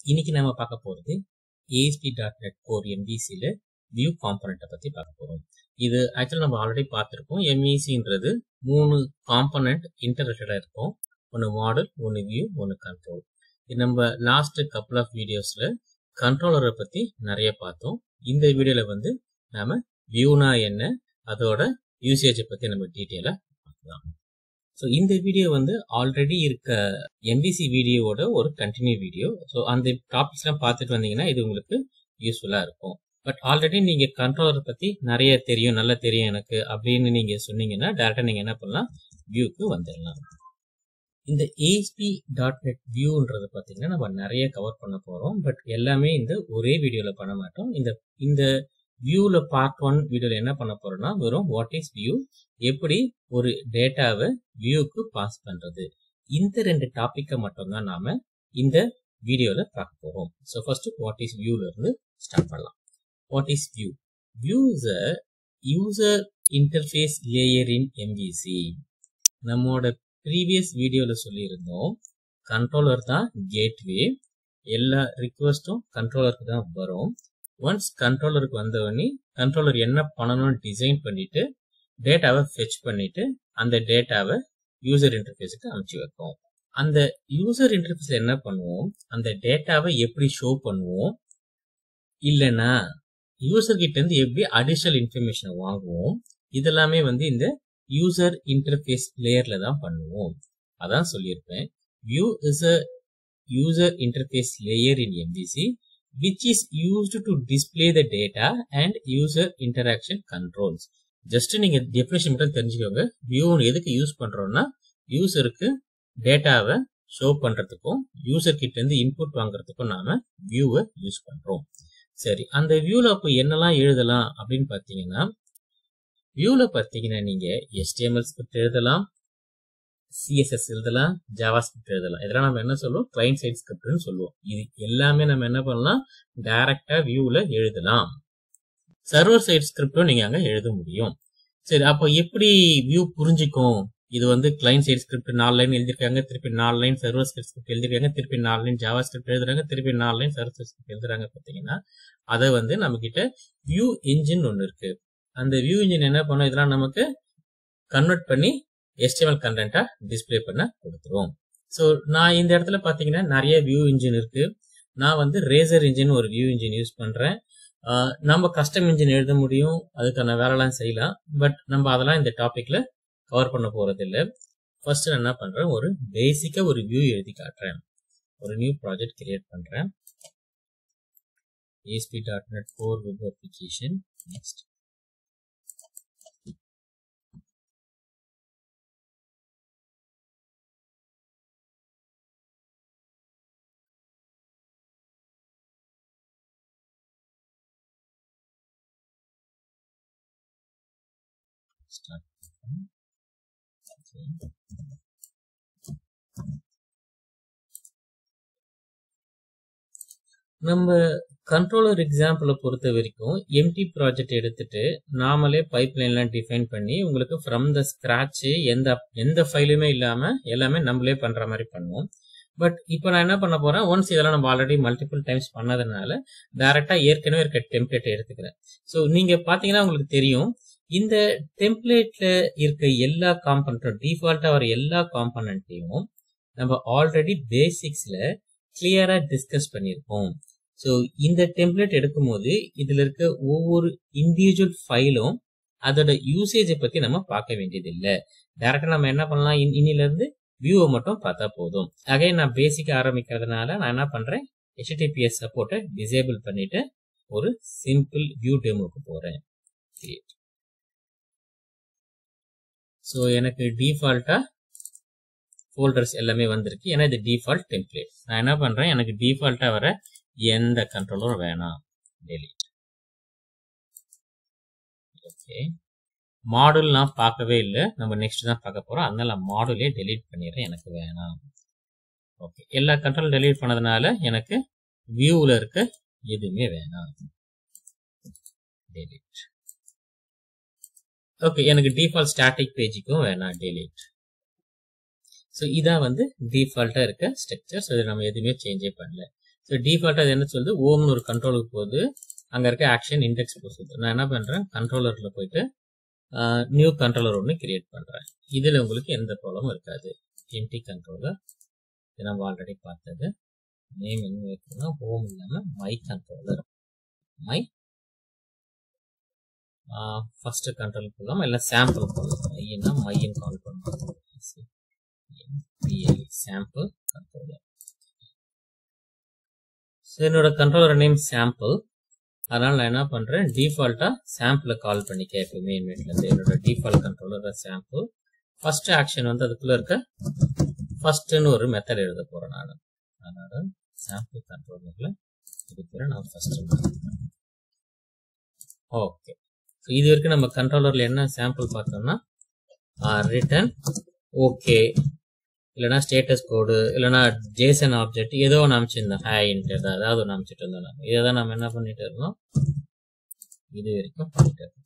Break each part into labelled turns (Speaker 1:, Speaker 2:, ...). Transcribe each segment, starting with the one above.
Speaker 1: இன்னைக்கு நம்ம பார்க்க போகிறது ஏஎஸ்பி டாட் நெட் கோர் எம்விசியில் வியூ காம்பனண்ட்டை பற்றி பார்க்க போகிறோம் இது ஆக்சுவலாக நம்ம ஆல்ரெடி பார்த்துருக்கோம் எம்இசின்றது மூணு காம்பனண்ட் இன்டர்ரெக்டடாக இருக்கும் ஒன்று மாடல் ஒன்று வியூ ஒன்று கண்ட்ரோல் இது நம்ம லாஸ்ட் கப்புள் ஆஃப் வீடியோஸில் கண்ட்ரோலரை பற்றி நிறைய பார்த்தோம் இந்த வீடியோவில் வந்து நாம வியூனா என்ன அதோட யூசேஜை பற்றி நம்ம டீட்டெயிலாக பார்க்கலாம் ஸோ இந்த வீடியோ வந்து ஆல்ரெடி இருக்க எம்பிசி வீடியோவோட ஒரு கண்டினியூ வீடியோ ஸோ அந்த டாபிக்ஸ்லாம் பார்த்துட்டு வந்தீங்கன்னா இது உங்களுக்கு யூஸ்ஃபுல்லாக இருக்கும் பட் ஆல்ரெடி நீங்கள் கண்ட்ரோலர் பற்றி நிறைய தெரியும் நல்லா தெரியும் எனக்கு அப்படின்னு நீங்கள் சொன்னீங்கன்னா டேரெக்டாக நீங்கள் என்ன பண்ணலாம் வியூக்கு வந்துடலாம் இந்த ஏஎஸ்பி டாட் நெட் வியூன்றது பார்த்தீங்கன்னா நம்ம நிறைய கவர் பண்ண போகிறோம் பட் எல்லாமே இந்த ஒரே வீடியோவில் பண்ண மாட்டோம் இந்த இந்த வியூவில் பார்ட் ஒன் வீடியோவில் என்ன பண்ண போறோம்னா வெறும் வாட் இஸ் வியூ எப்படி ஒரு டேட்டாவை வியூக்கு பாஸ் பண்றது இந்த ரெண்டு டாப்பிக்கை மட்டும்தான் நாம இந்த வீடியோவில் பார்க்க போறோம் ஸோ ஃபர்ஸ்ட் வாட் இஸ் வியூல இருந்து ஸ்டார்ட் பண்ணலாம் what is view view is a user interface layer in MVC நம்மோட ப்ரீவியஸ் வீடியோவில் சொல்லியிருந்தோம் கண்ட்ரோலர் தான் கேட்வே எல்லா ரிக்வஸ்ட்டும் கண்ட்ரோலருக்கு தான் வரும் ஒன்ஸ் கண்ட்ரோலருக்கு வந்தவொடனே கண்ட்ரோலர் என்ன பண்ணணும்னு டிசைன் பண்ணிட்டு டேட்டாவை ஃபெச் பண்ணிட்டு அந்த டேட்டாவை யூசர் இன்டர்ஃபேஸுக்கு அனுப்பிச்சு வைப்போம் அந்த யூசர் இன்டர்ஃபேஸ்ல என்ன பண்ணுவோம் அந்த டேட்டாவை எப்படி ஷோ பண்ணுவோம் இல்லைன்னா யூசர் கிட்ட இருந்து எப்படி அடிஷனல் இன்ஃபர்மேஷனை வாங்குவோம் இதெல்லாமே வந்து இந்த யூசர் இன்டர்ஃபேஸ் லேயர்ல தான் பண்ணுவோம் அதான் சொல்லியிருப்பேன் view is a user interface layer in MVC which is used to display the data and user interaction controls just நீங்க டெஃபினேஷன் மட்டும் தெரிஞ்சுக்கோங்க வியூ எதுக்கு யூஸ் பண்றோம்னா யூசருக்கு டேட்டாவை ஷோ பண்றதுக்கும் யூசர் கிட்ட இருந்து இன்புட் வாங்குறதுக்கும் நாம வியூவை யூஸ் பண்றோம் சரி அந்த வியூல அப்போ என்னெல்லாம் எழுதலாம் அப்படின்னு பாத்தீங்கன்னா வியூல பாத்தீங்கன்னா நீங்க எஸ்டிஎம்எல் ஸ்கிரிப்ட் எழுதலாம் சிஎஸ்எஸ் எழுதலாம் ஜாவா ஸ்கிரிப்ட் எழுதலாம் இதெல்லாம் நம்ம என்ன சொல்லுவோம் கிளைண்ட் சைட் ஸ்கிரிப்ட்னு சொல்லுவோம் இது எல்லாமே நம்ம என்ன பண்ணலாம் டைரக்டா வியூல எழுதலாம் சர்வர் சைட் ஸ்கிரிப்டும் நீங்க அங்க எழுத முடியும் சரி அப்போ எப்படி வியூ புரிஞ்சுக்கும் இது வந்து கிளைண்ட் சைட் ஸ்கிரிப்ட் நாலு லைன் எழுதிருக்காங்க திருப்பி நாலு லைன் சர்வர் சைட் ஸ்கிரிப்ட் எழுதிருக்காங்க திருப்பி நாலு லைன் ஜாவா ஸ்கிரிப்ட் எழுதுறாங்க திருப்பி நாலு லைன் சர்வர் சைட் ஸ்கிரிப்ட் எழுதுறாங்க பார்த்தீங்கன்னா அதை வந்து நம்ம கிட்ட வியூ இன்ஜின் ஒன்று இருக்கு அந்த வியூ இன்ஜின் என்ன பண்ணும் இதெல்லாம் நமக்கு கன்வெர்ட் பண்ணி எஸ்டிஎம்எல் கண்டென்ட்டா டிஸ்பிளே பண்ண கொடுத்துரும் ஸோ நான் இந்த இடத்துல பார்த்தீங்கன்னா நிறைய வியூ இன்ஜின் இருக்கு நான் வந்து ரேசர் இன்ஜின் ஒரு வியூ இன்ஜின் யூஸ் பண்றேன் நம்ம கஸ்டம் இன்ஜின் எழுத முடியும் அதுக்கான வேலைலாம் செய்யலாம் பட் நம்ம அதெல்லாம் இந்த டாபிக்ல கவர் பண்ண போறது இல்லை ஃபர்ஸ்ட் நான் என்ன பண்றேன் ஒரு பேசிக்கா ஒரு வியூ எழுதி காட்டுறேன் ஒரு நியூ ப்ராஜெக்ட் கிரியேட் பண்றேன் ASP dot net four web application next start okay. நம்ம கண்ட்ரோலர் எக்ஸாம்பிளை பொறுத்த வரைக்கும் எம்டி ப்ராஜெக்ட் எடுத்துட்டு நாமளே பைப் லைன்லாம் டிஃபைன் பண்ணி உங்களுக்கு ஃப்ரம் த ஸ்கிராட்ச் எந்த எந்த ஃபைலுமே இல்லாம எல்லாமே நம்மளே பண்ற மாதிரி பண்ணுவோம் பட் இப்போ நான் என்ன பண்ண போறேன் ஒன்ஸ் இதெல்லாம் நம்ம ஆல்ரெடி மல்டிபிள் டைம்ஸ் பண்ணதுனால டைரக்டா ஏற்கனவே இருக்க டெம்ப்ளேட்டை எடுத்துக்கிறேன் ஸோ நீங்க பாத்தீங்கன்னா உங்களுக்கு தெரியும் இந்த டெம்ப்ளேட்ல இருக்க எல்லா காம்பனண்ட்டும் டிஃபால்ட்டா வர எல்லா காம்பனண்ட்டையும் நம்ம ஆல்ரெடி பேசிக்ஸ்ல கிளியரா டிஸ்கஸ் பண்ணியிருக்கோம் ஸோ இந்த டெம்ப்ளேட் எடுக்கும்போது இதுல இருக்க ஒவ்வொரு இண்டிவிஜுவல் ஃபைலும் அதோட யூசேஜை பத்தி நம்ம பார்க்க வேண்டியது இல்லை டேரக்டா நம்ம என்ன பண்ணலாம் இன்னில இருந்து வியூவை மட்டும் பார்த்தா போதும் அகை நான் பேசிக் ஆரம்பிக்கிறதுனால நான் என்ன பண்றேன் ஹெச்டிபிஎஸ் சப்போர்ட்டை டிசேபிள் பண்ணிட்டு ஒரு சிம்பிள் வியூ டெமோக்கு போறேன் கிரியேட் ஸோ எனக்கு டிஃபால்ட்டா ஃபோல்டர்ஸ் எல்லாமே வந்திருக்கு ஏன்னா இது டிஃபால்ட் டெம்ப்ளேட் நான் என்ன பண்றேன் எனக்கு டிஃபால்ட்டா வர எந்த கண்ட்ரோலரும் வேணாம் டெலிட் ஓகே மாடுல் நான் பார்க்கவே இல்லை நம்ம நெக்ஸ்ட் தான் பார்க்க போறோம் அதனால மாடுலே டெலீட் பண்ணிடுறேன் எனக்கு வேணாம் ஓகே எல்லா கண்ட்ரோல் டெலீட் பண்ணதுனால எனக்கு வியூவில் இருக்க எதுவுமே வேணாம் டெலீட் ஓகே எனக்கு டிஃபால்ட் ஸ்டாட்டிக் பேஜுக்கும் வேணாம் டெலீட் ஸோ இதான் வந்து டிஃபால்ட்டாக இருக்க ஸ்ட்ரக்சர் ஸோ இதை நம்ம எதுவுமே சேஞ்சே பண்ணல ஸோ டிஃபால்ட்டாக அது என்ன சொல்லுது ஓம்னு ஒரு கண்ட்ரோலுக்கு போகுது அங்கே இருக்க ஆக்ஷன் இண்டெக்ஸ் போகுது நான் என்ன பண்ணுறேன் கண்ட்ரோலரில் போயிட்டு நியூ கண்ட்ரோலர் ஒன்று கிரியேட் பண்ணுறேன் இதில் உங்களுக்கு எந்த ப்ராப்ளமும் இருக்காது எம்டி கண்ட்ரோலர் இது நம்ம ஆல்ரெடி பார்த்தது நேம் என்ன வைக்கணும்னா ஹோம் இல்லாமல் my controller my first control போடலாம் இல்லை சாம்பிள் போடலாம் மையன்னா மையன் கால் பண்ணலாம் சாம்பிள் கண்ட்ரோலர் ஸோ என்னோட கண்ட்ரோலர் நேம் சாம்பிள் அதனால் நான் என்ன பண்ணுறேன் டிஃபால்ட்டாக சாம்பிளை கால் பண்ணிக்க எப்பவுமே இன்வெட்லேருந்து என்னோட default controller sample first action வந்து அதுக்குள்ளே இருக்க ஃபர்ஸ்ட்னு ஒரு மெத்தட் எழுத போகிறேன் நான் அதனால் சாம்பிள் கண்ட்ரோலரில் இருக்கிற நான் ஃபர்ஸ்ட் ஓகே ஸோ இது வரைக்கும் நம்ம கண்ட்ரோலரில் என்ன சாம்பிள் பார்த்தோம்னா ரிட்டன் ஓகே இல்லைனா ஸ்டேட்டஸ் கோடு இல்லைனா ஜேசன் ஆப்ஜெக்ட் ஏதோ ஒன்று அமைச்சிருந்தோம் ஹேன்ட்டு ஏதாவது ஒன்று அமைச்சிட்டு இருந்தோம் நம்ம இதை தான் நம்ம என்ன பண்ணிட்டு இருந்தோம் இது வரைக்கும் பண்ணிட்டு இருந்தோம்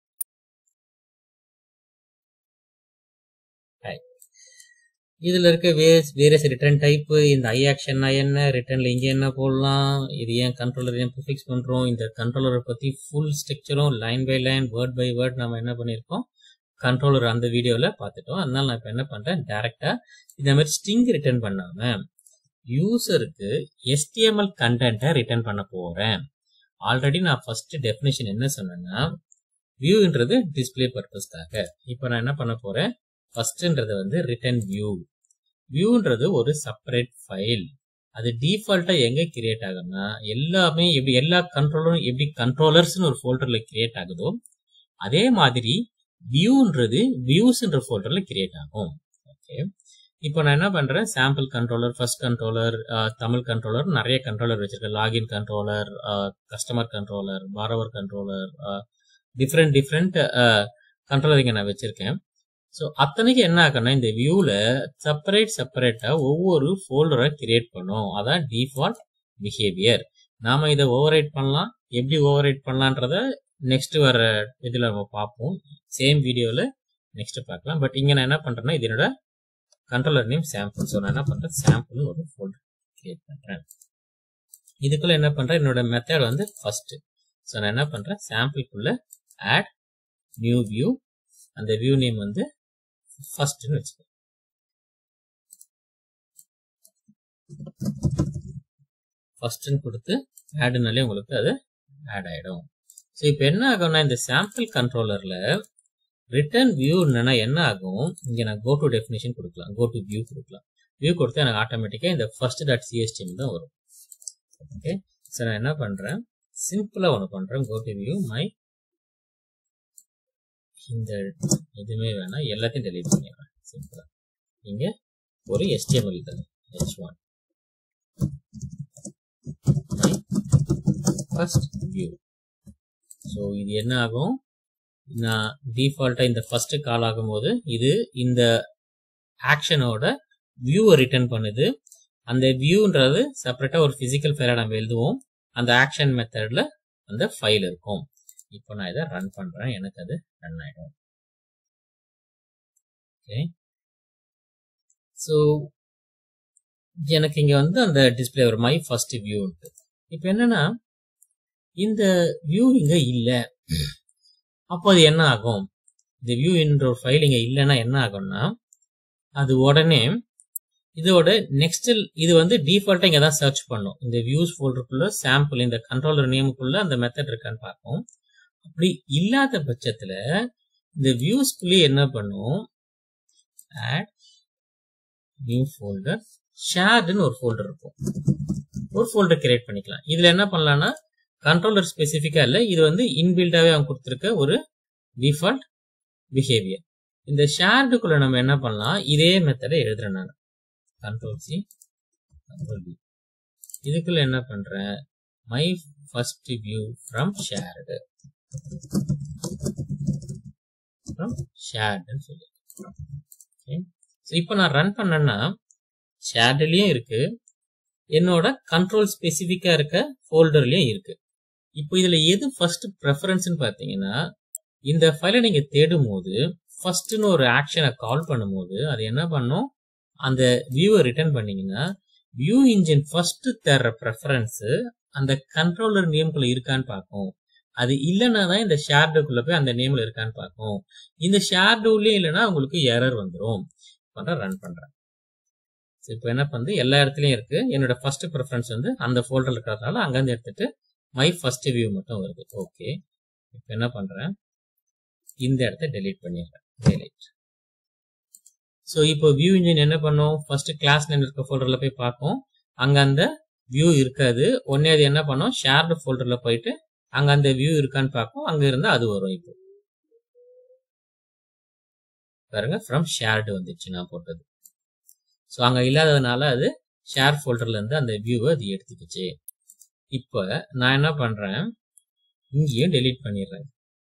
Speaker 1: இதில் இருக்க வேஸ் வேரியஸ் ரிட்டர்ன் டைப்பு இந்த ஐ ஆக்ஷன்னா என்ன ரிட்டர்னில் இங்கே என்ன போடலாம் இது ஏன் கண்ட்ரோலர் ஏன் ப்ரிஃபிக்ஸ் பண்ணுறோம் இந்த கண்ட்ரோலரை பற்றி ஃபுல் ஸ்ட்ரக்சரும் line by line word by word நம்ம என்ன பண்ணியிருக்கோம் கண்ட்ரோலர் அந்த வீடியோவில் பார்த்துட்டோம் அதனால நான் இப்போ என்ன பண்ணுறேன் டேரெக்டாக இந்த மாதிரி ஸ்ட்ரிங் ரிட்டர்ன் பண்ணாமல் யூசருக்கு எஸ்டிஎம்எல் கண்டென்ட்டை ரிட்டர்ன் பண்ண போகிறேன் ஆல்ரெடி நான் ஃபர்ஸ்ட் டெஃபினேஷன் என்ன சொன்னேன்னா வியூன்றது டிஸ்பிளே பர்பஸ்க்காக இப்போ நான் என்ன பண்ண போகிறேன் ஃபர்ஸ்ட்ன்றது வந்து ரிட்டர்ன் வியூ வியூன்றது ஒரு செப்பரேட் ஃபைல் அது டிஃபால்ட்டாக எங்கே கிரியேட் ஆகும்னா எல்லாமே எப்படி எல்லா கண்ட்ரோலரும் எப்படி கண்ட்ரோலர்ஸ்னு ஒரு ஃபோல்டரில் கிரியேட் ஆகுதோ அதே மாதிரி வியூன்றது வியூஸ்ன்ற ஃபோல்டரில் கிரியேட் ஆகும் ஓகே இப்போ நான் என்ன பண்ணுறேன் sample controller first controller Tamil controller நிறைய கண்ட்ரோலர் வச்சிருக்கேன் லாகின் கண்ட்ரோலர் கஸ்டமர் கண்ட்ரோலர் பாரவர் கண்ட்ரோலர் டிஃப்ரெண்ட் டிஃப்ரெண்ட் கண்ட்ரோலர் இங்கே நான் வச்சிருக்கேன் ஸோ அத்தனைக்கு என்ன ஆகும்னா இந்த வியூவில் செப்பரேட் செப்பரேட்டாக ஒவ்வொரு ஃபோல்டரை கிரியேட் பண்ணும் அதான் டிஃபால்ட் பிஹேவியர் நாம இதை ஓவர் பண்ணலாம் எப்படி ஓவர் பண்ணலான்றத நெக்ஸ்ட் வர இதில் நம்ம பார்ப்போம் சேம் வீடியோவில் நெக்ஸ்ட் பார்க்கலாம் பட் இங்கே நான் என்ன பண்ணுறேன்னா இது என்னோட கண்ட்ரோலர் நேம் சாம்பிள் ஸோ நான் என்ன பண்ணுறேன் சாம்பிள்னு ஒரு ஃபோல்டர் கிரியேட் பண்ணுறேன் இதுக்குள்ள என்ன பண்ணுறேன் என்னோட மெத்தட் வந்து ஃபர்ஸ்ட் ஸோ நான் என்ன பண்ணுறேன் சாம்பிள்குள்ள ஆட் நியூ வியூ அந்த வியூ நேம் வந்து ஃபர்ஸ்ட்னு வச்சுக்கோ ஃபர்ஸ்ட்னு கொடுத்து ஆடுனாலே உங்களுக்கு அது ஆட் ஆகிடும் ஸோ இப்போ என்ன ஆகும்னா இந்த சாம்பிள் கண்ட்ரோலரில் ரிட்டர்ன் வியூ என்னன்னா என்ன ஆகும் இங்கே நான் கோ டு டெஃபினேஷன் கொடுக்கலாம் கோ டு வியூ கொடுக்கலாம் வியூ கொடுத்தா எனக்கு ஆட்டோமேட்டிக்காக இந்த ஃபர்ஸ்ட் டாட் சிஎஸ்டிஎம் தான் வரும் ஓகே ஸோ நான் என்ன பண்ணுறேன் சிம்பிளாக ஒன்று பண்ணுறேன் கோ டு வியூ மை இந்த எதுவுமே வேணாம் எல்லாத்தையும் டெலிட் பண்ணிடுறேன் சிம்பிளாக இங்கே ஒரு எஸ்டிஎம்எல் தரேன் H one my first view so இது என்ன ஆகும் நான் டிஃபால்ட்டாக இந்த ஃபர்ஸ்ட் கால் ஆகும்போது இது இந்த ஆக்ஷனோட வியூவை ரிட்டர்ன் பண்ணுது அந்த வியூன்றது செப்பரேட்டாக ஒரு ஃபிசிக்கல் ஃபைலை நம்ம எழுதுவோம் அந்த ஆக்ஷன் மெத்தடில் அந்த ஃபைல் இருக்கும் இப்போ நான் இதை ரன் பண்ணுறேன் எனக்கு அது ரன் ஆகிடும் ஓகே ஸோ எனக்கு இங்கே வந்து அந்த டிஸ்பிளே ஒரு மை ஃபர்ஸ்ட் வியூன்ட்டு இப்போ என்னன்னா இந்த வியூ இங்கே இல்லை அப்போ அது என்ன ஆகும் இந்த வியூ என்ற ஒரு ஃபைல் இங்கே இல்லைன்னா என்ன ஆகும்னா அது உடனே இதோட நெக்ஸ்ட் இது வந்து டிஃபால்ட்டாக இங்கே தான் சர்ச் பண்ணும் இந்த வியூஸ் ஃபோல்டருக்குள்ள சாம்பிள் இந்த கண்ட்ரோலர் நேமுக்குள்ள அந்த மெத்தட் இருக்கான்னு பார்ப்போம் அப்படி இல்லாத பட்சத்தில் இந்த வியூஸ்குள்ளேயே என்ன பண்ணும் ஆட் நியூ ஃபோல்டர் ஷேர்டுன்னு ஒரு ஃபோல்டர் இருக்கும் ஒரு ஃபோல்டர் கிரியேட் பண்ணிக்கலாம் இதில் என்ன பண்ணலாம்னா கண்ட்ரோலர் ஸ்பெசிஃபிக்காக இல்லை இது வந்து இன்பில்டாகவே அவங்க கொடுத்துருக்க ஒரு டிஃபால்ட் பிஹேவியர் இந்த ஷேர்டுக்குள்ள நம்ம என்ன பண்ணலாம் இதே மெத்தடை எழுதுறேன் நான் கண்ட்ரோல் சி கண்ட்ரோல் பி இதுக்குள்ள என்ன பண்றேன் my first view from shared from ஷேர்டுன்னு சொல்லி ஓகே ஸோ இப்போ நான் ரன் பண்ணேன்னா ஷேர்டுலேயும் இருக்கு என்னோட கண்ட்ரோல் ஸ்பெசிஃபிக்காக இருக்க ஃபோல்டர்லேயும் இருக்கு இப்போ இதில் எது ஃபர்ஸ்ட் ப்ரெஃபரன்ஸ்னு பார்த்தீங்கன்னா இந்த ஃபைலை நீங்கள் தேடும் போது ஃபர்ஸ்ட்னு ஒரு ஆக்ஷனை கால் பண்ணும்போது அது என்ன பண்ணும் அந்த வியூவை ரிட்டர்ன் பண்ணீங்கன்னா வியூ இன்ஜின் ஃபர்ஸ்ட் தர்ற ப்ரெஃபரன்ஸ் அந்த கண்ட்ரோலர் நேம்குள்ள இருக்கான்னு பார்க்கும் அது இல்லைன்னா தான் இந்த ஷேர்டுக்குள்ள போய் அந்த நேம்ல இருக்கான்னு பார்க்கும் இந்த ஷேர்டுலயே இல்லைன்னா உங்களுக்கு எரர் வந்துடும் பண்ற ரன் பண்றேன் இப்போ என்ன பண்ணுது எல்லா இடத்துலயும் இருக்கு என்னோட ஃபர்ஸ்ட் ப்ரிஃபரன்ஸ் வந்து அந்த ஃபோல்டர்ல இருக்கிறதுனால அங்கேருந்து எடுத்துட்டு மை ஃபர்ஸ்ட் வியூ மட்டும் வருது ஓகே இப்போ என்ன பண்றேன் இந்த இடத்த டெலீட் பண்ணிடுறேன் டெலீட் ஸோ இப்போ வியூ இன்ஜின் என்ன பண்ணும் ஃபர்ஸ்ட் கிளாஸ் நேம் இருக்க ஃபோல்டர்ல போய் பார்க்கும் அங்க அந்த வியூ இருக்காது ஒன்னே அது என்ன பண்ணும் ஷேர்டு ஃபோல்டர்ல போயிட்டு அங்க அந்த வியூ இருக்கான்னு பார்க்கும் அங்க இருந்தா அது வரும் இப்போ பாருங்க ஃப்ரம் ஷேர்டு வந்துச்சு நான் போட்டது ஸோ அங்க இல்லாததுனால அது ஷேர் ஃபோல்டர்ல இருந்து அந்த வியூவை அது எடுத்துக்கிச்சு இப்போ நான் என்ன பண்றேன் இங்கேயும் டெலீட் பண்ணிடுறேன்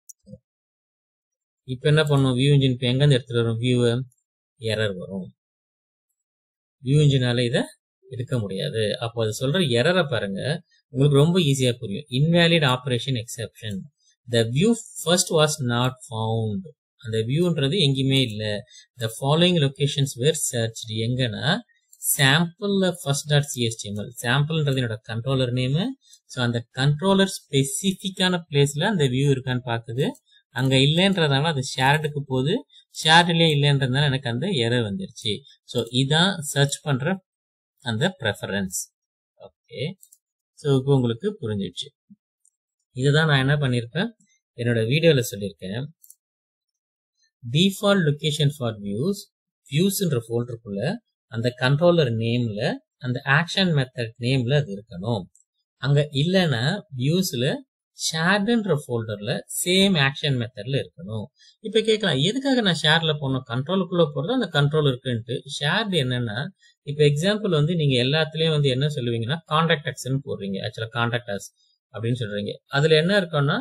Speaker 1: இப்போ என்ன பண்ணும் வியூ இன்ஜின் இப்போ எங்கேருந்து எடுத்துட்டு வரும் வியூவை எரர் வரும் வியூ இன்ஜினால இதை எடுக்க முடியாது அப்போ அது சொல்ற எரரை பாருங்க உங்களுக்கு ரொம்ப ஈஸியா புரியும் invalid operation exception the view first was not found அந்த வியூன்றது எங்கேயுமே இல்லை the following locations where search எங்கன்னா சாம்பிள் ஃபர்ஸ்ட் டாட் சிஎஸ்டிஎம்எல் சாம்பிள்ன்றது என்னோட கண்ட்ரோலர் நேமு ஸோ அந்த கண்ட்ரோலர் ஸ்பெசிஃபிக்கான பிளேஸ்ல அந்த வியூ இருக்கான்னு பார்க்குது அங்க இல்லைன்றதுனால அது ஷேர்டுக்கு போகுது ஷேர்ட்லயே இல்லைன்றதுனால எனக்கு அந்த எரர் வந்துருச்சு ஸோ இதான் சர்ச் பண்ற அந்த ப்ரெஃபரன்ஸ் ஓகே ஸோ இப்போ உங்களுக்கு புரிஞ்சிடுச்சு இதுதான் நான் என்ன பண்ணியிருப்பேன் என்னோட வீடியோவில் சொல்லியிருக்கேன் டிஃபால்ட் லொக்கேஷன் ஃபார் வியூஸ் வியூஸ்ன்ற ஃபோல்டருக்குள்ள அந்த கண்ட்ரோலர் நேம்ல அந்த ஆக்ஷன் மெத்தட் நேம்ல அது இருக்கணும் அங்க இல்லைன்னா வியூஸ்ல ஷேர்டுன்ற ஃபோல்டர்ல சேம் ஆக்ஷன் மெத்தட்ல இருக்கணும் இப்ப கேட்கலாம் எதுக்காக நான் ஷேர்ல போனோம் கண்ட்ரோலுக்குள்ள போறது அந்த கண்ட்ரோல் இருக்குன்ட்டு ஷேர்டு என்னன்னா இப்ப எக்ஸாம்பிள் வந்து நீங்க எல்லாத்துலயும் வந்து என்ன சொல்லுவீங்கன்னா கான்டாக்ட் அக்ஸ்ன்னு போடுறீங்க ஆக்சுவலா கான்டாக்ட் அஸ் அப்படின்னு சொல்றீங்க அதுல என்ன இருக்கும்னா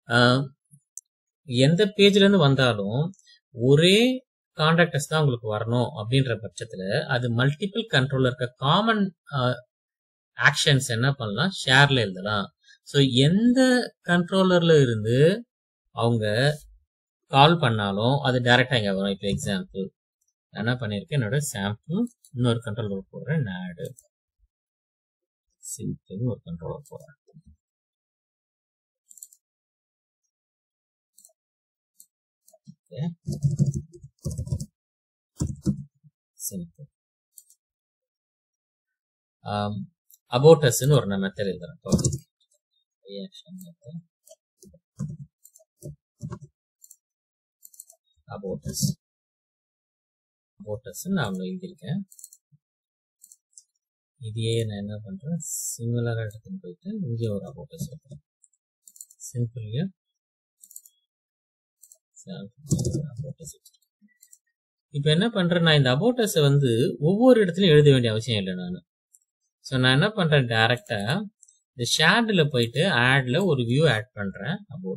Speaker 1: எந்த பேஜ்ல இருந்து வந்தாலும் ஒரே கான்டாக்டர்ஸ் தான் உங்களுக்கு வரணும் அப்படின்ற பட்சத்துல அது மல்டிபிள் கண்ட்ரோலர் இருக்க காமன் ஆக்ஷன்ஸ் என்ன பண்ணலாம் ஷேர்ல எழுதலாம் ஸோ எந்த கண்ட்ரோலர்ல இருந்து அவங்க கால் பண்ணாலும் அது டைரக்டா இங்க வரும் இப்போ எக்ஸாம்பிள் என்ன பண்ணிருக்கேன் என்னோட சாம்பிள் இன்னொரு கண்ட்ரோலர் போடுறேன் நாடு சிம்பிள் ஒரு கண்ட்ரோலர் போடுறேன் சிம்பிள் அபவுட் அஸ்ன்னு ஒரு நான் மெத்தட் எழுதுறேன் public reaction method about us about us நான் எழுதியிருக்கேன் இதையே நான் என்ன பண்றேன் சிமிலரா எடுத்துன்னு போயிட்டு இங்கே ஒரு அபவுட் அஸ் வைக்கிறேன் சிம்பிள்லயே இப்போ என்ன பண்றேன் நான் இந்த அபோட்டஸை வந்து ஒவ்வொரு இடத்துலையும் எழுத வேண்டிய அவசியம் இல்லை நான் ஸோ நான் என்ன பண்றேன் டைரக்டா இந்த ஷேர்டில் போயிட்டு ஆட்ல ஒரு வியூ ஆட் பண்றேன் அபவுட்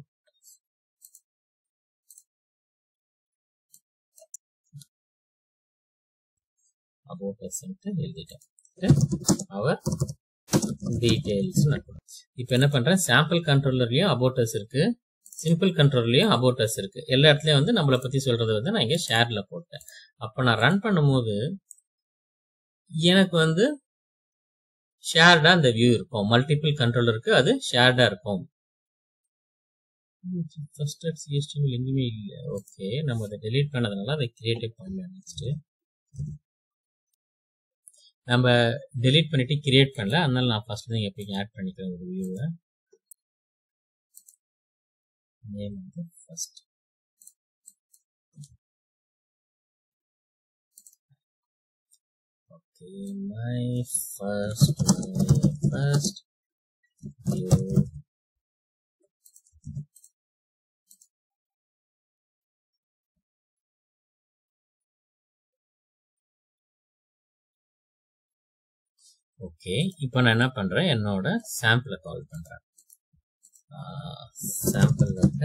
Speaker 1: அபோட்டஸ் எழுதிட்டேன் அவர் டீடைல்ஸ் இப்போ என்ன பண்றேன் சாம்பிள் கண்ட்ரோலர்லயும் அபோட்டஸ் இருக்கு சிம்பிள் கண்ட்ரோல்லையும் அபோட்டஸ் இருக்கு எல்லா இடத்துலயும் வந்து நம்மளை பத்தி சொல்றது வந்து நான் இங்க ஷேர்ல போட்டேன் அப்ப நான் ரன் பண்ணும்போது எனக்கு வந்து ஷேர்டா அந்த வியூ இருக்கும் மல்டிபிள் கண்ட்ரோலருக்கு அது ஷேர்டா இருக்கும் ஃபர்ஸ்ட் சிஎஸ்டிஎம்எல் எங்கேயுமே இல்லை ஓகே நம்ம அதை டெலீட் பண்ணதுனால அதை கிரியேட்டிவ் பண்ணல நெக்ஸ்ட் நம்ம டெலீட் பண்ணிட்டு கிரியேட் பண்ணல அதனால நான் ஃபர்ஸ்ட் தான் எப்பயும் ஆட் பண்ணிக்கிறேன் ஒரு வியூவை name of the first okay my first my first view okay இப்போ நான் என்ன பண்றேன் என்னோட சாம்பிளை கால் பண்றேன் சாம்பிள் இருக்க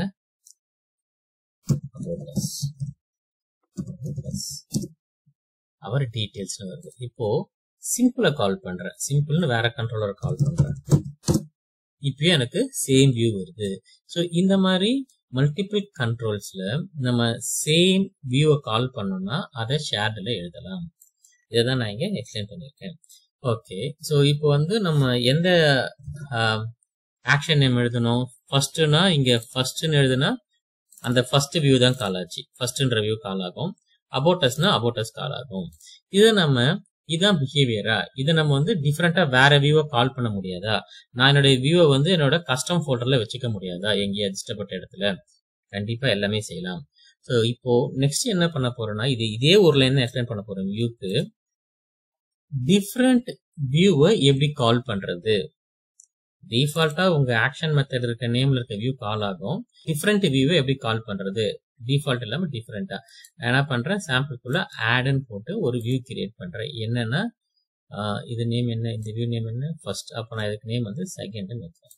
Speaker 1: அவர் டீட்டெயில்ஸ்னு வருது இப்போ சிம்பிளை கால் பண்றேன் சிம்பிள்னு வேற கண்ட்ரோலர் கால் பண்றேன் இப்பயும் எனக்கு சேம் வியூ வருது ஸோ இந்த மாதிரி மல்டிபிள் கண்ட்ரோல்ஸ்ல நம்ம சேம் வியூவை கால் பண்ணோம்னா அதை ஷேர்டில் எழுதலாம் இதை தான் நான் இங்கே எக்ஸ்பிளைன் பண்ணியிருக்கேன் ஓகே ஸோ இப்போ வந்து நம்ம எந்த ஆக்ஷன் நேம் எழுதணும் ஃபர்ஸ்ட்னா இங்க ஃபர்ஸ்ட்னு எழுதுனா அந்த ஃபர்ஸ்ட் வியூ தான் கால் ஆச்சு ஃபர்ஸ்ட்ன்ற வியூ கால் ஆகும் அபோட்டஸ்னா அபோட்டஸ் கால் ஆகும் இதை நம்ம இதான் பிஹேவியரா இதை நம்ம வந்து டிஃப்ரெண்டா வேற வியூவை கால் பண்ண முடியாதா நான் என்னுடைய வியூவை வந்து என்னோட கஸ்டம் ஃபோல்டர்ல வச்சுக்க முடியாதா எங்கேயும் இஷ்டப்பட்ட இடத்துல கண்டிப்பா எல்லாமே செய்யலாம் ஸோ இப்போ நெக்ஸ்ட் என்ன பண்ண போறோம்னா இது இதே ஒரு லைன் எக்ஸ்பிளைன் பண்ண போறோம் வியூக்கு டிஃப்ரெண்ட் வியூவை எப்படி கால் பண்றது டிஃபால்ட்டா உங்க ஆக்ஷன் மெத்தட் இருக்க நேம்ல இருக்க வியூ கால் ஆகும் டிஃப்ரெண்ட் வியூவை எப்படி கால் பண்றது டிஃபால்ட் இல்லாம டிஃப்ரெண்டா நான் என்ன பண்றேன் சாம்பிள்குள்ள ஆட்னு போட்டு ஒரு வியூ கிரியேட் பண்றேன் என்னன்னா ஆஹ் இது நேம் என்ன இந்த வியூ நேம் என்ன ஃபர்ஸ்ட் அப்ப நான் இதுக்கு நேம் வந்து செகண்ட் வைக்கிறேன்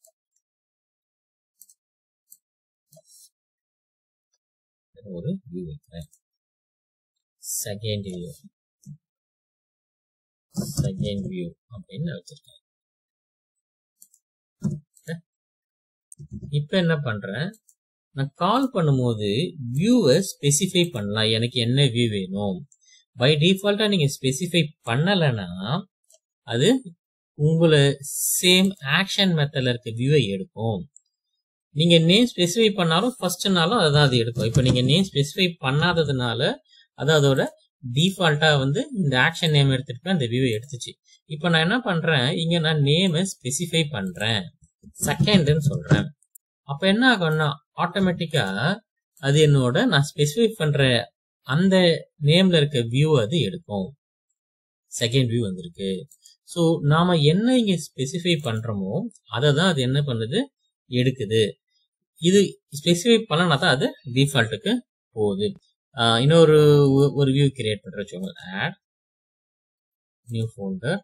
Speaker 1: ஒரு வியூ வைக்கிறேன் செகண்ட் வியூ செகண்ட் வியூ அப்படின்னு நான் வச்சிருக்கேன் இப்போ என்ன பண்றேன் நான் கால் பண்ணும்போது வியூவை ஸ்பெசிஃபை பண்ணலாம் எனக்கு என்ன வியூ வேணும் பை டிஃபால்ட்டா நீங்க ஸ்பெசிஃபை பண்ணலைன்னா அது உங்களை சேம் ஆக்ஷன் மெத்தட்ல இருக்க வியூவை எடுக்கும் நீங்க நேம் ஸ்பெசிஃபை பண்ணாலும் ஃபர்ஸ்ட்னாலும் அதான் அது எடுக்கும் இப்போ நீங்க நேம் ஸ்பெசிஃபை பண்ணாததுனால அது அதோட டிஃபால்ட்டா வந்து இந்த ஆக்ஷன் நேம் எடுத்துட்டு அந்த வியூவை எடுத்துச்சு இப்போ நான் என்ன பண்றேன் இங்க நான் நேமை ஸ்பெசிஃபை பண்றேன் செகண்ட்னு சொல்றேன் அப்ப என்ன ஆகும்னா ஆட்டோமேட்டிக்கா அது என்னோட நான் ஸ்பெசிஃபை பண்ற அந்த நேம்ல இருக்க வியூ அது எடுக்கும் செகண்ட் வியூ வந்திருக்கு ஸோ நாம என்ன இங்க ஸ்பெசிஃபை பண்றோமோ அதை தான் அது என்ன பண்ணுது எடுக்குது இது ஸ்பெசிஃபை பண்ணனா தான் அது டிஃபால்ட்டுக்கு போகுது ஆஹ் இன்னொரு ஒ- ஒரு வியூ கிரியேட் பண்ற வச்சுக்கோங்க add new folder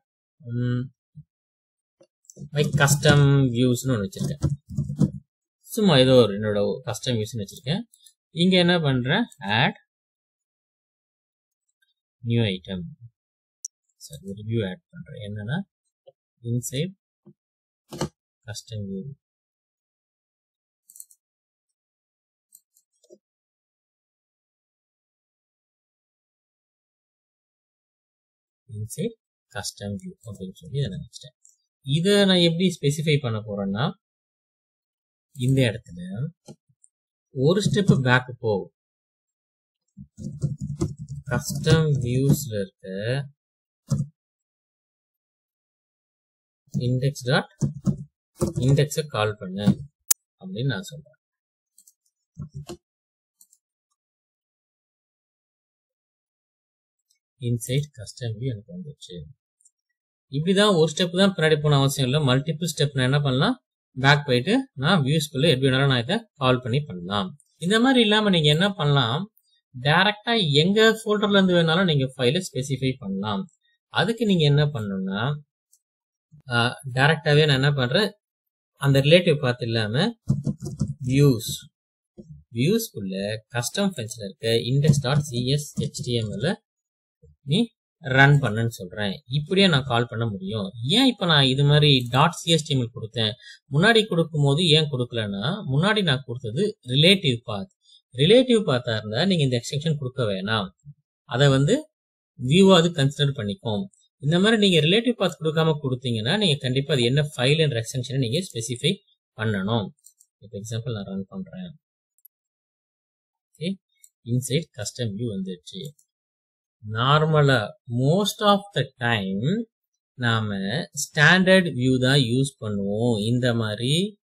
Speaker 1: my custom வியூஸ்னு ஒன்று வச்சிருக்கேன் சும்மா ஏதோ ஒரு என்னோட கஸ்டம் வியூஸ்னு வச்சிருக்கேன் இங்க என்ன பண்றேன் ஆட் நியூ ஐட்டம் சரி ஒரு வியூ ஆட் பண்றேன் என்னன்னா inside custom view inside custom view அப்படின்னு சொல்லி இதை நான் வச்சிட்டேன் இதை நான் எப்படி ஸ்பெசிஃபை பண்ண போறேன்னா இந்த இடத்துல ஒரு ஸ்டெப் பேக் போகும் கஸ்டம் வியூஸ்ல இருக்க இண்டெக்ஸ் டாட் இண்டெக்ஸை கால் பண்ணு அப்படின்னு நான் சொல்றேன் இன்சைட் கஸ்டம் வியூ எனக்கு வந்துச்சு இப்படிதான் ஒரு ஸ்டெப் தான் பின்னாடி போன அவசியம் இல்லை மல்டிபிள் ஸ்டெப் நான் என்ன பண்ணலாம் பேக் போயிட்டு நான் வியூஸ்குள்ள எப்படி வேணாலும் நான் இதை கால் பண்ணி பண்ணலாம் இந்த மாதிரி இல்லாம நீங்க என்ன பண்ணலாம் டைரக்டா எங்க ஃபோல்டர்ல இருந்து வேணாலும் நீங்க ஃபைலை ஸ்பெசிஃபை பண்ணலாம் அதுக்கு நீங்க என்ன பண்ணணும்னா டைரக்டாவே நான் என்ன பண்றேன் அந்த ரிலேட்டிவ் பார்த்து இல்லாம வியூஸ் வியூஸ்குள்ள கஸ்டம் ஃபைல்ஸ்ல இருக்க இண்டெக்ஸ் டாட் சிஎஸ் ஹெச்டிஎம்எல் நீ ரன் பண்ணுன்னு சொல்றேன் இப்படியே நான் கால் பண்ண முடியும் ஏன் இப்ப நான் இது மாதிரி டாட் சிஎஸ்டிஎம்எல் கொடுத்தேன் முன்னாடி கொடுக்கும்போது ஏன் கொடுக்கலன்னா முன்னாடி நான் கொடுத்தது ரிலேட்டிவ் பாத் ரிலேட்டிவ் பாத்தா இருந்தா நீங்க இந்த எக்ஸ்டென்ஷன் கொடுக்க வேணாம் அதை வந்து வியூவா அது கன்சிடர் பண்ணிக்கும் இந்த மாதிரி நீங்க ரிலேட்டிவ் பாத் கொடுக்காம கொடுத்தீங்கன்னா நீங்க கண்டிப்பா அது என்ன ஃபைல் என்ற எக்ஸ்டென்ஷனை நீங்க ஸ்பெசிஃபை பண்ணணும் இப்போ எக்ஸாம்பிள் நான் ரன் பண்றேன் ஓகே இன்சைட் கஸ்டம் வியூ வந்துடுச்சு நார்மலா மோஸ்ட் ஆஃப் த டைம் நாம ஸ்டாண்டர்ட் வியூ தான் யூஸ் பண்ணுவோம் இந்த மாதிரி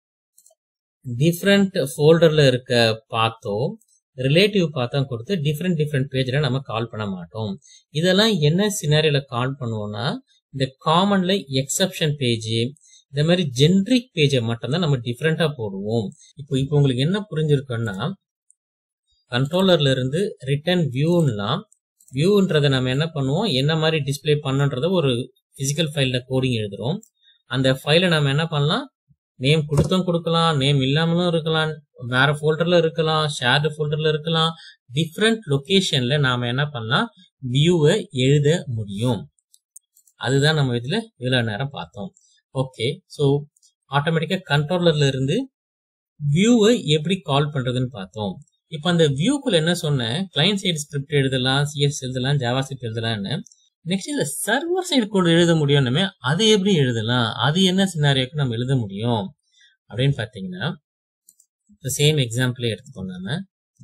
Speaker 1: டிஃப்ரெண்ட் ஃபோல்டர்ல இருக்க பார்த்தோ ரிலேட்டிவ் பார்த்தா கொடுத்து டிஃப்ரெண்ட் டிஃப்ரெண்ட் பேஜ்ல நம்ம கால் பண்ண மாட்டோம் இதெல்லாம் என்ன சினாரியில கால் பண்ணுவோம்னா இந்த காமன்ல எக்ஸப்ஷன் பேஜ் இந்த மாதிரி ஜென்ரிக் பேஜை மட்டும்தான் நம்ம டிஃப்ரெண்டா போடுவோம் இப்போ இப்போ உங்களுக்கு என்ன புரிஞ்சிருக்குன்னா கண்ட்ரோலர்ல இருந்து ரிட்டர்ன் வியூன்லாம் வியூன்றதை நம்ம என்ன பண்ணுவோம் என்ன மாதிரி டிஸ்ப்ளே பண்ணுன்றத ஒரு பிசிக்கல் ஃபைல்ல கோடிங் எழுதுறோம் அந்த ஃபைலை நம்ம என்ன பண்ணலாம் நேம் கொடுத்தும் கொடுக்கலாம் நேம் இல்லாமலும் இருக்கலாம் வேற ஃபோல்டர்ல இருக்கலாம் ஷேர்டு ஃபோல்டர்ல இருக்கலாம் டிஃப்ரெண்ட் லொகேஷன்ல நாம என்ன பண்ணலாம் வியூவை எழுத முடியும் அதுதான் நம்ம இதுல இவ்வளவு நேரம் பார்த்தோம் ஓகே ஸோ ஆட்டோமேட்டிக்கா கண்ட்ரோலர்ல இருந்து வியூவை எப்படி கால் பண்றதுன்னு பார்த்தோம் இப்போ அந்த வியூக்குள்ள என்ன சொன்னேன் கிளைண்ட் சைடு ஸ்கிரிப்ட் எழுதலாம் சிஎஸ் எழுதலாம் ஜாவா ஸ்கிரிப்ட் எழுதலாம்னு நெக்ஸ்ட் இந்த சர்வர் சைடு கோடு எழுத முடியும்னுமே அது எப்படி எழுதலாம் அது என்ன சினாரியோக்கு நம்ம எழுத முடியும் அப்படின்னு பார்த்தீங்கன்னா சேம் எக்ஸாம்பிளே எடுத்துக்கோம் நாம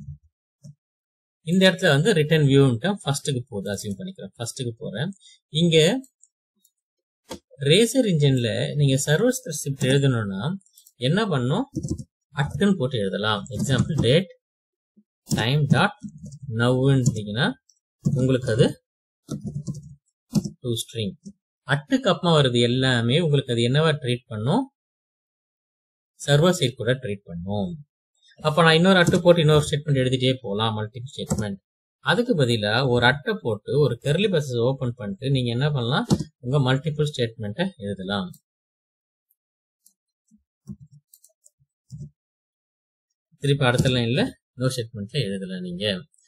Speaker 1: இந்த இடத்துல வந்து ரிட்டர்ன் வியூன்ட்டு ஃபர்ஸ்ட்டுக்கு போகுது அசியூம் பண்ணிக்கிறேன் ஃபர்ஸ்ட்டுக்கு போறேன் இங்க ரேசர் இன்ஜின்ல நீங்க சர்வர் ஸ்கிரிப்ட் எழுதணும்னா என்ன பண்ணும் அட்டுன்னு போட்டு எழுதலாம் எக்ஸாம்பிள் டேட் டைம் டாட் நவ்ன்றீங்கன்னா உங்களுக்கு அது டூ ஸ்ட்ரிங் அட்டுக்கு அப்புறமா வருது எல்லாமே உங்களுக்கு அது என்னவா ட்ரீட் பண்ணும் சர்வர் சைட் கூட ட்ரீட் பண்ணும் அப்போ நான் இன்னொரு அட்டை போட்டு இன்னொரு ஸ்டேட்மெண்ட் எழுதிட்டே போகலாம் மல்டிபிள் ஸ்டேட்மெண்ட் அதுக்கு பதிலாக ஒரு அட்டை போட்டு ஒரு கெர்லி பஸ்ஸஸ் ஓப்பன் பண்ணிட்டு நீங்க என்ன பண்ணலாம் உங்க மல்டிபிள் ஸ்டேட்மெண்ட்டை எழுதலாம் திருப்பி அடுத்த லைன்ல இன்னொரு ஸ்டேட்மெண்ட்ல எழுதலாம் நீங்க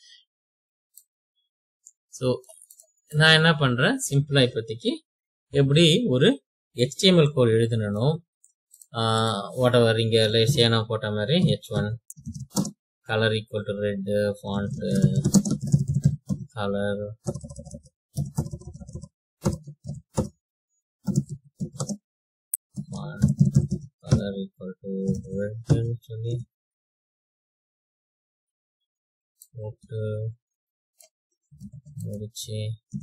Speaker 1: ஸோ நான் என்ன பண்றேன் சிம்பிளா இப்போதைக்கு எப்படி ஒரு HTML கோட் எழுதணும் வாட் எவர் இங்க லேசியா நான் போட்ட மாதிரி H one colour equal to red font colour colour equal to ரெட்னு சொல்லி போட்டு முடிச்சு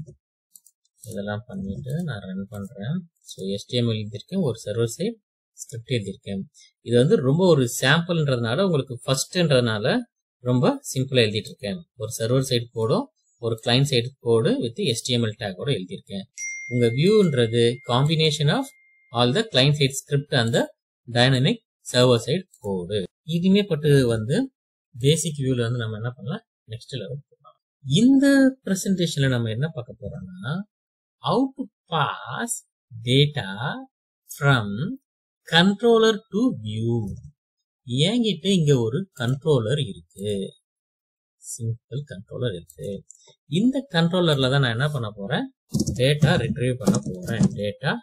Speaker 1: இதெல்லாம் பண்ணிட்டு நான் ரன் பண்றேன் ஸோ எஸ்டிஎம்எல் எழுதியிருக்கேன் ஒரு சர்வர் சைட் ஸ்கிரிப்ட் எழுதியிருக்கேன் இது வந்து ரொம்ப ஒரு சாம்பிள்ன்றதுனால உங்களுக்கு ஃபர்ஸ்ட்ன்றதுனால ரொம்ப சிம்பிளா எழுதிட்டு இருக்கேன் ஒரு சர்வர் சைடு கோடும் ஒரு client side code with HTML டேக்கோட எழுதியிருக்கேன் உங்க வியூன்றது combination of all the client side script அந்த டைனமிக் சர்வர் சைடு கோடு இதுமே பட்டு வந்து பேசிக் வியூல வந்து நம்ம என்ன பண்ணலாம் நெக்ஸ்ட் லெவல் போகலாம் இந்த பிரசன்டேஷன்ல நம்ம என்ன பார்க்க போறோம்னா how to pass data from controller to view என்கிட்ட இங்க ஒரு கண்ட்ரோலர் இருக்கு சிம்பிள் கண்ட்ரோலர் இருக்கு இந்த கண்ட்ரோலர்ல தான் நான் என்ன பண்ண போறேன் டேட்டா ரிட்ரீவ் பண்ண போறேன் data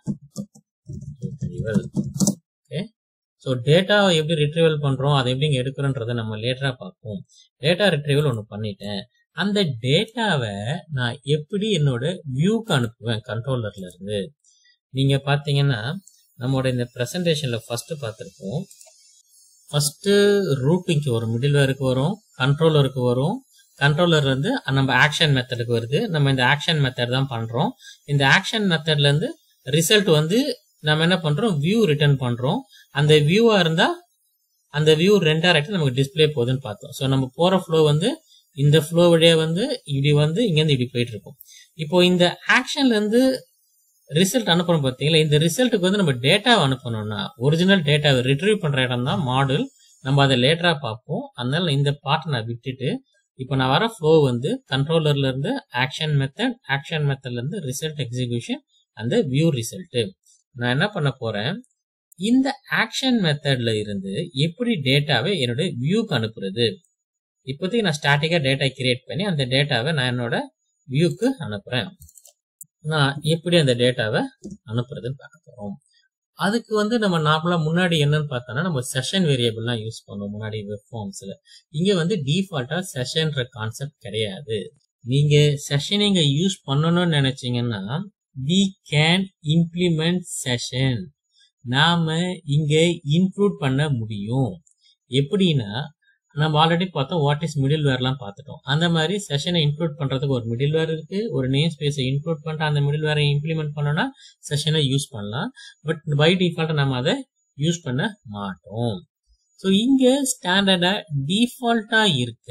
Speaker 1: retrieval okay so data எப்படி ரிட்ரீவல் பண்றோம் அதை எப்படி இங்க எடுக்கிறோன்றதை நம்ம லேட்டரா பார்ப்போம் டேட்டா ரிட்ரீவல் ஒன்று பண்ணிட்டேன் அந்த டேட்டாவை நான் எப்படி என்னோட வியூக்கு அனுப்புவேன் கண்ட்ரோலர்ல இருந்து நீங்க பாத்தீங்கன்னா நம்மளோட இந்த ப்ரெசன்டேஷன்ல ஃபர்ஸ்ட் பார்த்துருப்போம் ஃபர்ஸ்ட் ரூட்டிங்க்கு வரும் மிடில் வேருக்கு வரும் கண்ட்ரோலருக்கு வரும் கண்ட்ரோலர் வந்து நம்ம ஆக்ஷன் மெத்தடுக்கு வருது நம்ம இந்த ஆக்ஷன் மெத்தட் தான் பண்றோம் இந்த ஆக்ஷன் மெத்தட்ல இருந்து ரிசல்ட் வந்து நம்ம என்ன பண்றோம் வியூ ரிட்டர்ன் பண்றோம் அந்த வியூவா இருந்தா அந்த வியூ ரெண்டாயிரக்ட் நமக்கு டிஸ்பிளே போகுதுன்னு பார்த்தோம் ஸோ நம்ம போற ஃப்ளோ வந்து இந்த ஃப்ளோ வழியா வந்து இப்படி வந்து இங்கேருந்து இப்படி போயிட்டு இருக்கும் இப்போ இந்த ஆக்ஷன்ல இருந்து ரிசல்ட் அனுப்பணும் பார்த்தீங்களா இந்த ரிசல்ட்டுக்கு வந்து நம்ம டேட்டாவை அனுப்பணும்னா ஒரிஜினல் டேட்டாவை ரிட்ரீவ் பண்ற இடம் தான் மாடல் நம்ம அதை லேட்டரா பார்ப்போம் அதனால இந்த பார்ட்டை நான் விட்டுட்டு இப்போ நான் வர ஃப்ளோ வந்து கண்ட்ரோலர்ல இருந்து ஆக்ஷன் மெத்தட் ஆக்ஷன் மெத்தட்ல இருந்து ரிசல்ட் எக்ஸிகியூஷன் அந்த வியூ ரிசல்ட் நான் என்ன பண்ண போறேன் இந்த ஆக்ஷன் மெத்தட்ல இருந்து எப்படி டேட்டாவை என்னோட வியூக்கு அனுப்புறது இப்போதைக்கு நான் ஸ்டாட்டிக்கா டேட்டா கிரியேட் பண்ணி அந்த டேட்டாவை நான் என்னோட வியூக்கு அனுப்புறேன் நான் எப்படி அந்த டேட்டாவை அனுப்புறதுன்னு பார்க்க போறோம் அதுக்கு வந்து நம்ம நார்மலா முன்னாடி என்னன்னு பார்த்தோம்னா நம்ம செஷன் வேரியபிள்லாம் யூஸ் பண்ணுவோம் முன்னாடி வெப் ஃபார்ம்ஸ்ல இங்க வந்து டிஃபால்ட்டா செஷன்ற கான்செப்ட் கிடையாது நீங்க செஷன் இங்க யூஸ் பண்ணணும்னு நினைச்சீங்கன்னா வி கேன் இம்ப்ளிமெண்ட் செஷன் நாம இங்க இன்க்ளூட் பண்ண முடியும் எப்படின்னா நம்ம ஆல்ரெடி பார்த்தோம் வாட் இஸ் மிடில் வேர்லாம் பார்த்துட்டோம் அந்த மாதிரி செஷனை இன்க்ளூட் பண்றதுக்கு ஒரு மிடில் வேர் இருக்கு ஒரு நேம் ஸ்பேஸை இன்க்ளூட் பண்ணிட்டு அந்த மிடில் வேரை இம்ப்ளிமெண்ட் பண்ணோம்னா செஷனை யூஸ் பண்ணலாம் பட் பை டிஃபால்ட்டா நம்ம அதை யூஸ் பண்ண மாட்டோம் ஸோ இங்க ஸ்டாண்டர்டா டிஃபால்ட்டா இருக்க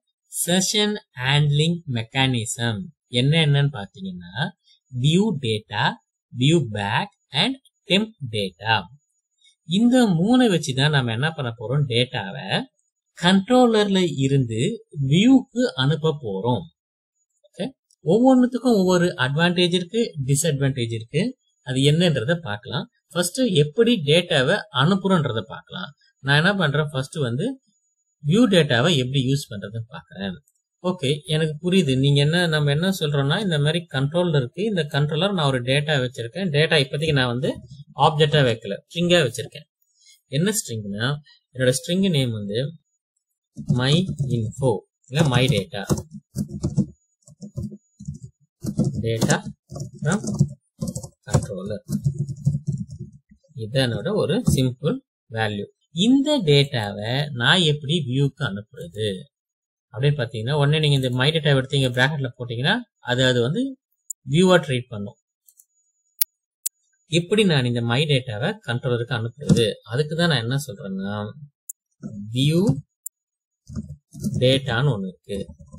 Speaker 1: செஷன் ஹேண்ட்லிங் மெக்கானிசம் என்ன என்னன்னு பார்த்தீங்கன்னா view data view bag and temp data இந்த மூணை வச்சு தான் நம்ம என்ன பண்ண போறோம் டேட்டாவை கண்ட்ரோலர்ல இருந்து வியூக்கு அனுப்ப போறோம் ஒவ்வொன்றுத்துக்கும் ஒவ்வொரு அட்வான்டேஜ் இருக்கு டிஸ்அட்வான்டேஜ் இருக்கு அது என்னன்றத பார்க்கலாம் ஃபர்ஸ்ட் எப்படி டேட்டாவை அனுப்புறோன்றத பார்க்கலாம் நான் என்ன பண்றேன் ஃபர்ஸ்ட் வந்து வியூ டேட்டாவை எப்படி யூஸ் பண்றதுன்னு பார்க்கறேன் ஓகே எனக்கு புரியுது நீங்க என்ன நம்ம என்ன சொல்றோம்னா இந்த மாதிரி கண்ட்ரோலர் இருக்கு இந்த கண்ட்ரோலர் நான் ஒரு டேட்டா வச்சிருக்கேன் டேட்டா இப்போதைக்கு நான் வந்து ஆப்ஜெக்டா வைக்கல ஸ்ட்ரிங்கா வச்சிருக்கேன் என்ன ஸ்ட்ரிங்னா என்னோட ஸ்ட்ரிங் நேம் வந்து மை இன்ஃபோ இல்ல my data data from controller இது என்னோட ஒரு சிம்பிள் வேல்யூ இந்த டேட்டாவை நான் எப்படி வியூக்கு அனுப்புறது அப்படின்னு பார்த்தீங்கன்னா உடனே நீங்கள் இந்த மை டேட்டா எடுத்து இங்கே ப்ராக்கெட்டில் போட்டிங்கன்னா அது அது வந்து வியூவாக ட்ரீட் பண்ணும் எப்படி நான் இந்த மை டேட்டாவை கண்ட்ரோலருக்கு அனுப்புறது அதுக்கு தான் நான் என்ன சொல்றேன்னா வியூ டேட்டான்னு ஒன்று இருக்கு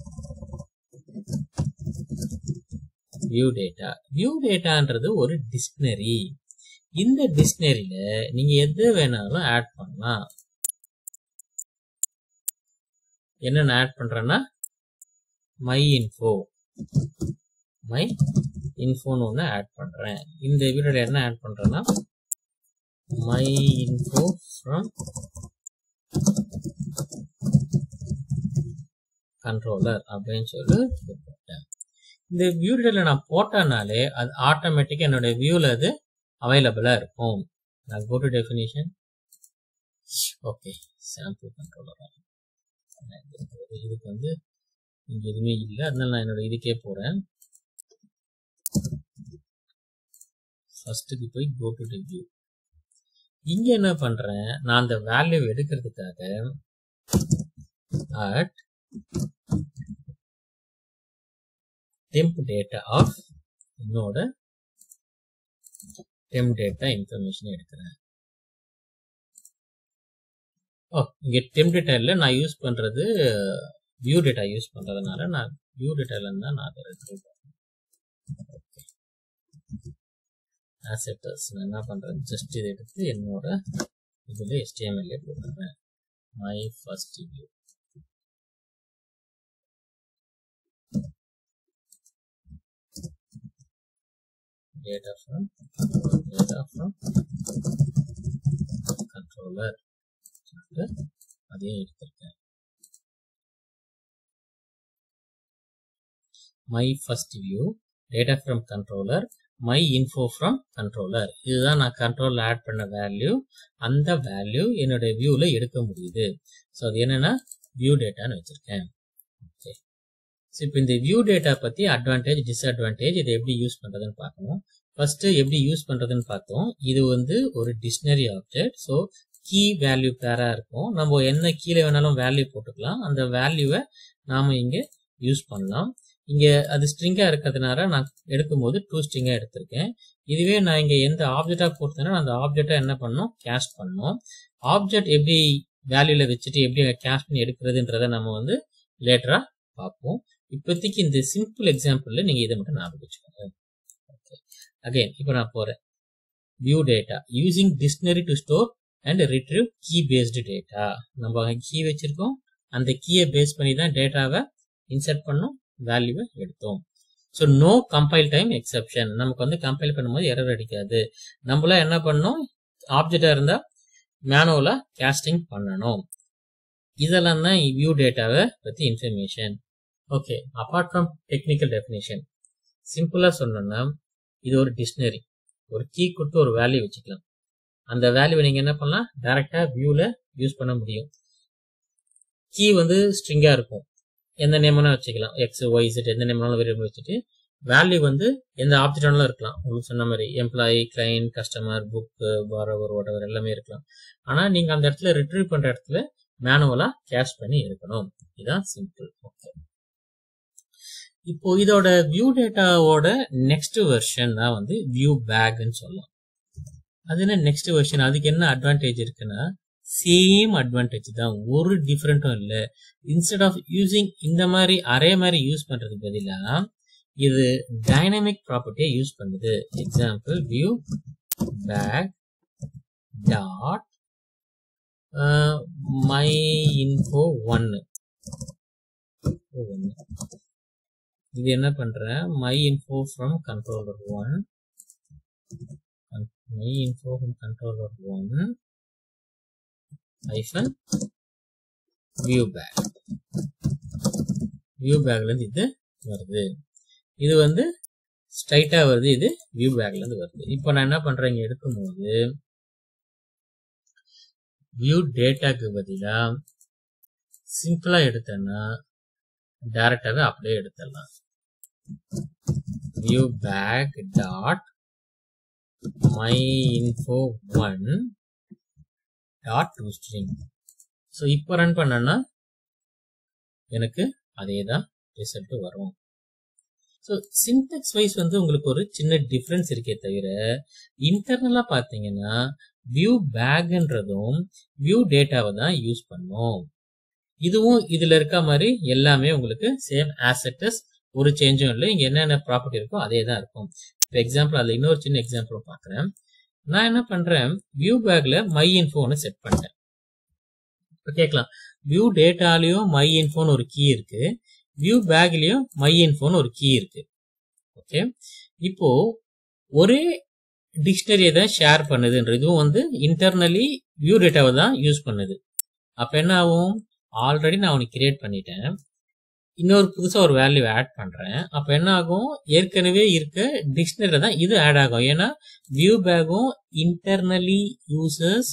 Speaker 1: வியூ டேட்டா வியூ டேட்டான்றது ஒரு டிக்ஷனரி இந்த டிக்ஷனரியில நீங்க எது வேணாலும் ஆட் பண்ணலாம் என்ன நான் ஆட் பண்றேன்னா மை இன்ஃபோ மை இன்ஃபோன்னு ஒன்று ஆட் பண்றேன் இந்த வீடியோல என்ன ஆட் பண்றேன்னா மை இன்ஃபோ ஃப்ரம் கண்ட்ரோலர் அப்படின்னு சொல்லி போட்டேன் இந்த வியூல நான் போட்டனாலே அது ஆட்டோமேட்டிக்கா என்னோட வியூல அது அவைலபிளா இருக்கும் நான் go to definition okay sample controller இதுக்கு வந்து இங்க எதுவுமே இல்லை அதனால நான் என்னோட இதுக்கே போறேன் ஃபர்ஸ்ட்டுக்கு போய் கோ டு வியூ இங்க என்ன பண்றேன் நான் அந்த வேல்யூ எடுக்கிறதுக்காக அட் temp data of என்னோட temp data information எடுக்கிறேன் ஓ இங்க temp data இல்ல நான் யூஸ் பண்றது வியூ டேட்டா யூஸ் பண்றதுனால நான் வியூ டேட்டால இருந்தா நான் அதை retrieve பண்றேன் ஆசெட்டர்ஸ் நான் என்ன பண்றேன் ஜஸ்ட் இதை எடுத்து என்னோட இதுல HTML போட்டுறேன் my first view data from data from controller அதையும் எடுத்திருக்கேன் my first view data from controller my info from controller இதுதான் நான் கண்ட்ரோலில் ஆட் பண்ண வேல்யூ அந்த வேல்யூ என்னுடைய வியூவில் எடுக்க முடியுது ஸோ அது என்னன்னா வியூ டேட்டான்னு வச்சிருக்கேன் ஓகே ஸோ இப்போ இந்த வியூ டேட்டா பற்றி அட்வான்டேஜ் டிஸ்அட்வான்டேஜ் இதை எப்படி யூஸ் பண்ணுறதுன்னு பார்க்கணும் ஃபர்ஸ்ட் எப்படி யூஸ் பண்ணுறதுன்னு பார்த்தோம் இது வந்து ஒரு dictionary object so key value பேரா இருக்கும் நம்ம என்ன கீழே வேணாலும் வேல்யூ போட்டுக்கலாம் அந்த வேல்யூவை நாம இங்க யூஸ் பண்ணலாம் இங்க அது ஸ்ட்ரிங்கா இருக்கிறதுனால நான் எடுக்கும்போது டூ ஸ்ட்ரிங்கா எடுத்திருக்கேன் இதுவே நான் இங்க எந்த ஆப்ஜெக்டா போட்டேன்னா அந்த ஆப்ஜெக்டா என்ன பண்ணணும் கேஷ் பண்ணணும் ஆப்ஜெக்ட் எப்படி வேல்யூல வச்சுட்டு எப்படி கேஷ் பண்ணி எடுக்கிறதுன்றத நம்ம வந்து லேட்டரா பார்ப்போம் இப்போதைக்கு இந்த சிம்பிள் எக்ஸாம்பிள்ல நீங்க இதை மட்டும் ஞாபகம் வச்சுக்கோங்க ஓகே அகைன் இப்போ நான் போறேன் view data using dictionary to store and retrieve key based data நம்ம கீ வச்சிருக்கோம் அந்த கீயை பேஸ் பண்ணி தான் டேட்டாவை இன்சர்ட் பண்ணோம் வேல்யூவை எடுத்தோம் so no compile time exception நமக்கு வந்து கம்பைல் பண்ணும்போது எரர் அடிக்காது நம்மள என்ன பண்ணோம் ஆப்ஜெக்டா இருந்தா மேனுவலா கேஸ்டிங் பண்ணணும் இதெல்லாம் தான் வியூ டேட்டாவை பத்தி information okay apart from technical definition சிம்பிளா சொன்னோம்னா இது ஒரு டிக்ஷனரி ஒரு கீ கொடுத்து ஒரு வேல்யூ வச்சுக்கலாம் அந்த வேல்யூவை நீங்க என்ன பண்ணலாம் டைரக்டா வியூல யூஸ் பண்ண முடியும் கீ வந்து ஸ்ட்ரிங்கா இருக்கும் எந்த நேம்னா வச்சுக்கலாம் எக்ஸ் ஒய் செட் எந்த நேம்னாலும் வேரியபிள் வச்சுட்டு வேல்யூ வந்து எந்த ஆப்ஜெக்ட் வேணாலும் இருக்கலாம் உங்களுக்கு சொன்ன மாதிரி employee client customer book borrower whatever எல்லாமே இருக்கலாம் ஆனா நீங்க அந்த இடத்துல ரிட்ரீவ் பண்ற இடத்துல மேனுவலா கேஷ் பண்ணி இருக்கணும் இதுதான் சிம்பிள் ஓகே இப்போ இதோட வியூ டேட்டாவோட நெக்ஸ்ட் வெர்ஷன் தான் வந்து வியூ பேக்னு சொல்லலாம் அது என்ன நெக்ஸ்ட் வெர்ஷன் அதுக்கு என்ன அட்வான்டேஜ் இருக்குன்னா சேம் அட்வான்டேஜ் தான் ஒரு டிஃப்ரெண்ட்டும் இல்லை இன்ஸ்டெட் ஆஃப் யூசிங் இந்த மாதிரி அரே மாதிரி யூஸ் பண்றதுக்கு பதிலா இது டைனமிக் ப்ராப்பர்ட்டியை யூஸ் பண்ணுது example view bag dot my info ஒன்னு இது என்ன பண்றேன் my info from controller one my info from controller one hyphen view bag view bagல இருந்து இது வருது இது வந்து ஸ்ட்ரைட்டா வருது இது வியூ பேக்ல இருந்து வருது இப்போ நான் என்ன பண்றேன் இங்க எடுக்கும்போது வியூ டேட்டாக்கு பதிலா சிம்பிளா எடுத்தேன்னா டைரக்டாவே அப்படியே எடுத்துடலாம் view bag dot my info one dot to string so இப்போ ரன் பண்ணனா எனக்கு அதே தான் ரிசல்ட் வரும் ஸோ சின்டெக்ஸ் வைஸ் வந்து உங்களுக்கு ஒரு சின்ன டிஃப்ரென்ஸ் இருக்கே தவிர இன்டர்னலாக பார்த்தீங்கன்னா வியூ பேக்ன்றதும் வியூ டேட்டாவை தான் யூஸ் பண்ணும் இதுவும் இதுல இருக்க மாதிரி எல்லாமே உங்களுக்கு சேம் ஆசெட்டஸ் ஒரு சேஞ்சும் இல்லை இங்க என்னென்ன ப்ராப்பர்ட்டி இருக்கோ அதே தான் இருக்கும் இப்போ எக்ஸாம்பிள் அதில் இன்னொரு சின்ன எக்ஸாம்பிள் பார்க்குறேன் நான் என்ன பண்றேன் வியூ பேக்ல மை இன்ஃபோன்னு செட் பண்ணிட்டேன் இப்போ கேட்கலாம் வியூ டேட்டாலையும் மை இன்ஃபோன்னு ஒரு கீ இருக்கு வியூ பேக்லயும் மை இன்ஃபோன்னு ஒரு கீ இருக்கு ஓகே இப்போ ஒரே டிக்ஷனரியை தான் ஷேர் பண்ணுதுன்ற இதுவும் வந்து இன்டர்னலி வியூ டேட்டாவை தான் யூஸ் பண்ணுது அப்ப என்ன ஆகும் ஆல்ரெடி நான் அவனுக்கு கிரியேட் பண்ணிட்டேன் இன்னொரு புதுசா ஒரு வேல்யூ ஆட் பண்றேன் அப்ப என்ன ஆகும் ஏற்கனவே இருக்க டிக்ஷனரியில தான் இது ஆட் ஆகும் ஏன்னா வியூ பேக்கும் internally users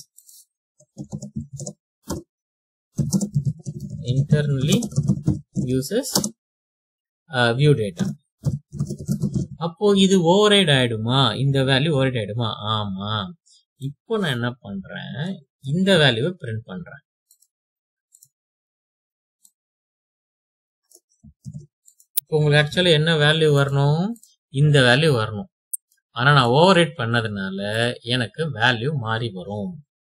Speaker 1: internally uses uh, view data அப்போ இது ஓவரைட் ஆயிடுமா இந்த வேல்யூ ஓவரைட் ஆயிடுமா ஆமா இப்போ நான் என்ன பண்றேன் இந்த வேல்யூவை பிரிண்ட் பண்றேன் இப்போ உங்களுக்கு ஆக்சுவலி என்ன வேல்யூ வரணும் இந்த வேல்யூ வரணும் ஆனா நான் ஓவர் ரைட் பண்ணதுனால எனக்கு வேல்யூ மாறி வரும்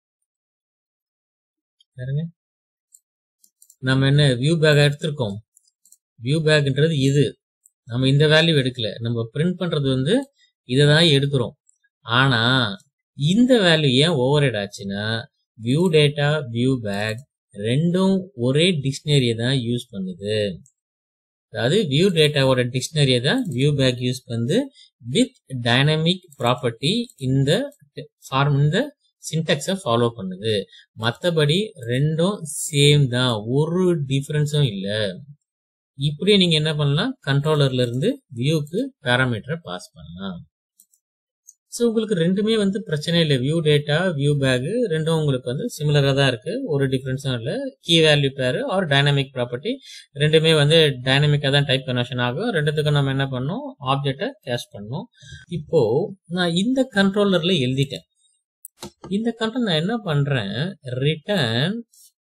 Speaker 1: பாருங்க நம்ம என்ன வியூ பேக் எடுத்திருக்கோம் வியூ பேக்ன்றது இது நம்ம இந்த வேல்யூ எடுக்கல நம்ம பிரிண்ட் பண்றது வந்து இதை தான் எடுக்கிறோம் ஆனா இந்த வேல்யூ ஏன் ஓவர் ஆச்சுன்னா வியூ டேட்டா வியூ பேக் ரெண்டும் ஒரே டிக்ஷனரியை தான் யூஸ் பண்ணுது அதாவது வியூ டேட்டாவோட டிக்ஷனரியை தான் வியூ பேக் யூஸ் பண்ணுது வித் டைனமிக் ப்ராப்பர்ட்டி இந்த ஃபார்ம் இந்த சின்டாக்ஸை ஃபாலோ பண்ணுது மற்றபடி ரெண்டும் சேம் தான் ஒரு டிஃபரன்ஸும் இல்லை இப்படியே நீங்க என்ன பண்ணலாம் கண்ட்ரோலர்ல இருந்து வியூக்கு பேராமீட்டரை பாஸ் பண்ணலாம் ஸோ உங்களுக்கு ரெண்டுமே வந்து பிரச்சனை இல்லை வியூ டேட்டா வியூ பேக் ரெண்டும் உங்களுக்கு வந்து சிமிலராக தான் இருக்கு ஒரு டிஃப்ரென்ஸும் இல்லை key value pair or dynamic property ரெண்டுமே வந்து டைனமிக்காக தான் டைப் கன்வர்ஷன் ஆகும் ரெண்டுத்துக்கும் நம்ம என்ன பண்ணோம் ஆப்ஜெக்டை கேஷ் பண்ணோம் இப்போ நான் இந்த கண்ட்ரோலர்ல எழுதிட்டேன் இந்த கண்ட்ரோல் நான் என்ன பண்றேன் ரிட்டர்ன்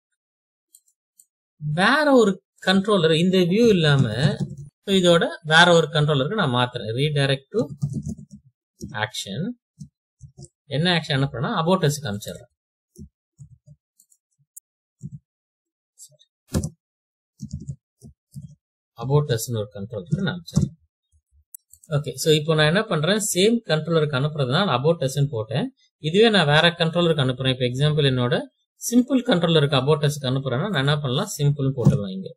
Speaker 1: வேற ஒரு கண்ட்ரோலர் இந்த வியூ இல்லாம இதோட வேற ஒரு கண்ட்ரோலருக்கு நான் மாத்துறேன் ரீடைரக்ட் டு ஆக்ஷன் என்ன ஆக்ஷன் அனுப்புறேன்னா அபோட்டஸ் காமிச்சிடுறேன் அபோட்டஸ்னு ஒரு கண்ட்ரோலருக்கு நான் அனுப்பிச்சிடுறேன் ஓகே ஸோ இப்போ நான் என்ன பண்றேன் சேம் கண்ட்ரோலருக்கு அனுப்புறதுனால அபோட்டஸ்ன்னு போட்டேன் இதுவே நான் வேற கண்ட்ரோலருக்கு அனுப்புறேன் இப்போ எக்ஸாம்பிள் என்னோட சிம்பிள் கண்ட்ரோலருக்கு அபோட்டஸ்க்கு அனுப்புறேன்னா நான் என்ன பண்ணலாம் சிம்பிள் போட்டுடலாம் இங்க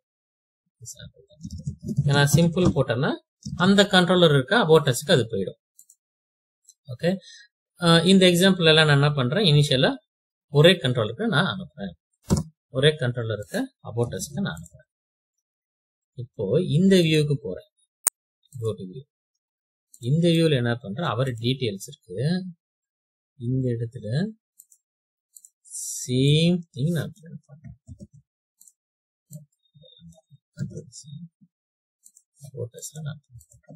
Speaker 1: நான் சிம்பிள் போட்டேன்னா அந்த கண்ட்ரோலர் இருக்க அபோட்டஸ்க்கு அது போயிடும் ஓகே இந்த எக்ஸாம்பிள் எல்லாம் நான் என்ன பண்றேன் இனிஷியலா ஒரே கண்ட்ரோலருக்கு நான் அனுப்புறேன் ஒரே கண்ட்ரோலருக்கு அபோட்டஸ்க்கு நான் அனுப்புறேன் இப்போ இந்த வியூக்கு போறேன் கோ டு வியூ இந்த வியூல என்ன பண்றேன் அவர் டீட்டெயில்ஸ் இருக்கு இந்த இடத்துல சேம் திங் நான் பிரிண்ட் பண்றேன் போட்டஸ்ல நான் print பண்றேன்.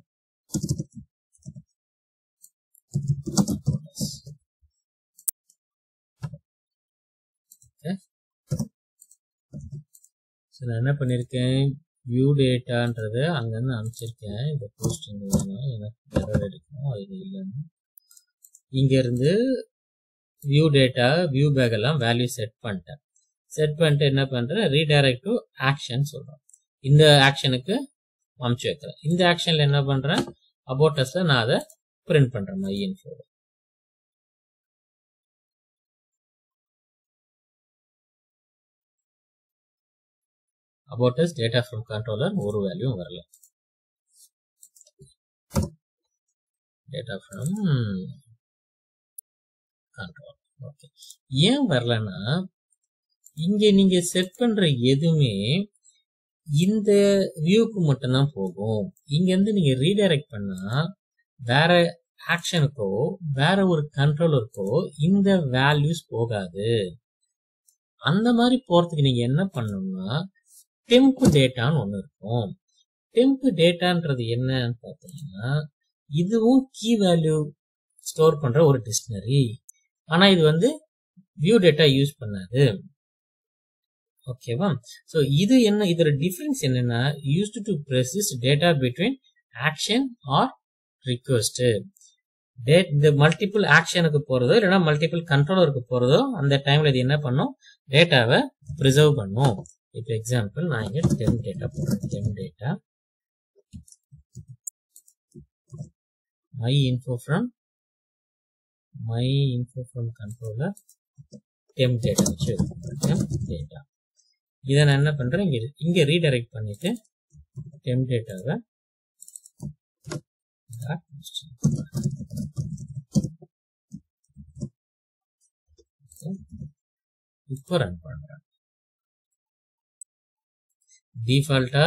Speaker 1: Photos. Okay. So, நான் என்ன பண்ணிருக்கேன் வியூ டேட்டான்றத அங்கிருந்து அனுப்பிச்சிருக்கேன் இந்த போஸ்டிங் வேணும் எனக்கு எரர் எடுக்கணும் அது இல்லைன்னு இங்க இருந்து வியூ டேட்டா வியூ பேக் எல்லாம் வேல்யூ செட் பண்ணிட்டேன் செட் பண்ணிட்டு என்ன பண்றேன் ரீடைரக்ட் டு ஆக்ஷன் சொல்றேன் இந்த ஆக்ஷனுக்கு அமுச்சு வைக்கிறேன் இந்த ஆக்ஷன்ல என்ன பண்றேன் அபோட்டஸ்ல நான் அதை பிரிண்ட் பண்றேன் my info about us data from controller ஒரு வேல்யூ வரல டேட்டா ஃப்ரம் கண்ட்ரோல் ஓகே ஏன் வரலன்னா இங்க நீங்க செட் பண்ற எதுவுமே இந்த வியூக்கு மட்டும்தான் போகும் இங்க இருந்து நீங்க ரீடைரக்ட் பண்ணா வேற ஆக்ஷனுக்கோ வேற ஒரு கண்ட்ரோலருக்கோ இந்த வேல்யூஸ் போகாது அந்த மாதிரி போறதுக்கு நீங்க என்ன பண்ணணும்னா டெம்ப் டேட்டான்னு ஒன்று இருக்கும் டெம்ப் டேட்டான்றது என்னன்னு பார்த்தீங்கன்னா இதுவும் கீ வேல்யூ ஸ்டோர் பண்ற ஒரு டிக்ஷனரி ஆனா இது வந்து வியூ டேட்டா யூஸ் பண்ணாது ஓகேவா ஸோ இது என்ன இதோட டிஃபரன்ஸ் என்னன்னா used to preserve data between action or request data இந்த மல்டிபிள் ஆக்ஷனுக்கு போறதோ இல்லைன்னா மல்டிபிள் கண்ட்ரோலருக்கு போறதோ அந்த டைம்ல இது என்ன பண்ணும் டேட்டாவை ப்ரிசர்வ் பண்ணும் இப்போ எக்ஸாம்பிள் நான் இங்க டெம் டேட்டா போடுறேன் temp data my info from my info from controller temp data வச்சு டெம் டேட்டா இதை நான் என்ன பண்றேன் இங்க இங்க ரீடைரக்ட் பண்ணிட்டு டெம் டேட்டாவை இப்போ ரன் பண்றேன் டிஃபால்ட்டா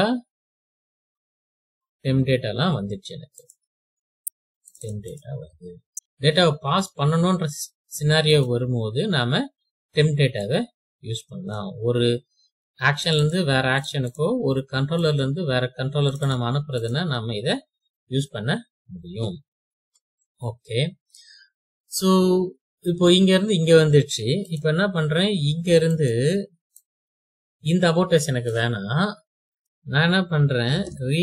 Speaker 1: டெம் டேட்டாலாம் வந்துடுச்சு எனக்கு டெம் டேட்டா வருது டேட்டாவை பாஸ் பண்ணணுன்ற சினாரியோ வரும்போது நாம டெம் டேட்டாவை யூஸ் பண்ணலாம் ஒரு ஆக்ஷன்ல இருந்து வேற ஆக்ஷனுக்கோ ஒரு கண்ட்ரோலர்ல இருந்து வேற கண்ட்ரோலருக்கோ நம்ம அனுப்புறதுன்னா நம்ம இதை யூஸ் பண்ண முடியும் ஓகே ஸோ இப்போ இங்க இருந்து இங்க வந்துடுச்சு இப்போ என்ன பண்றேன் இங்க இருந்து இந்த அபோட்டஸ் எனக்கு வேணாம் நான் என்ன பண்றேன் 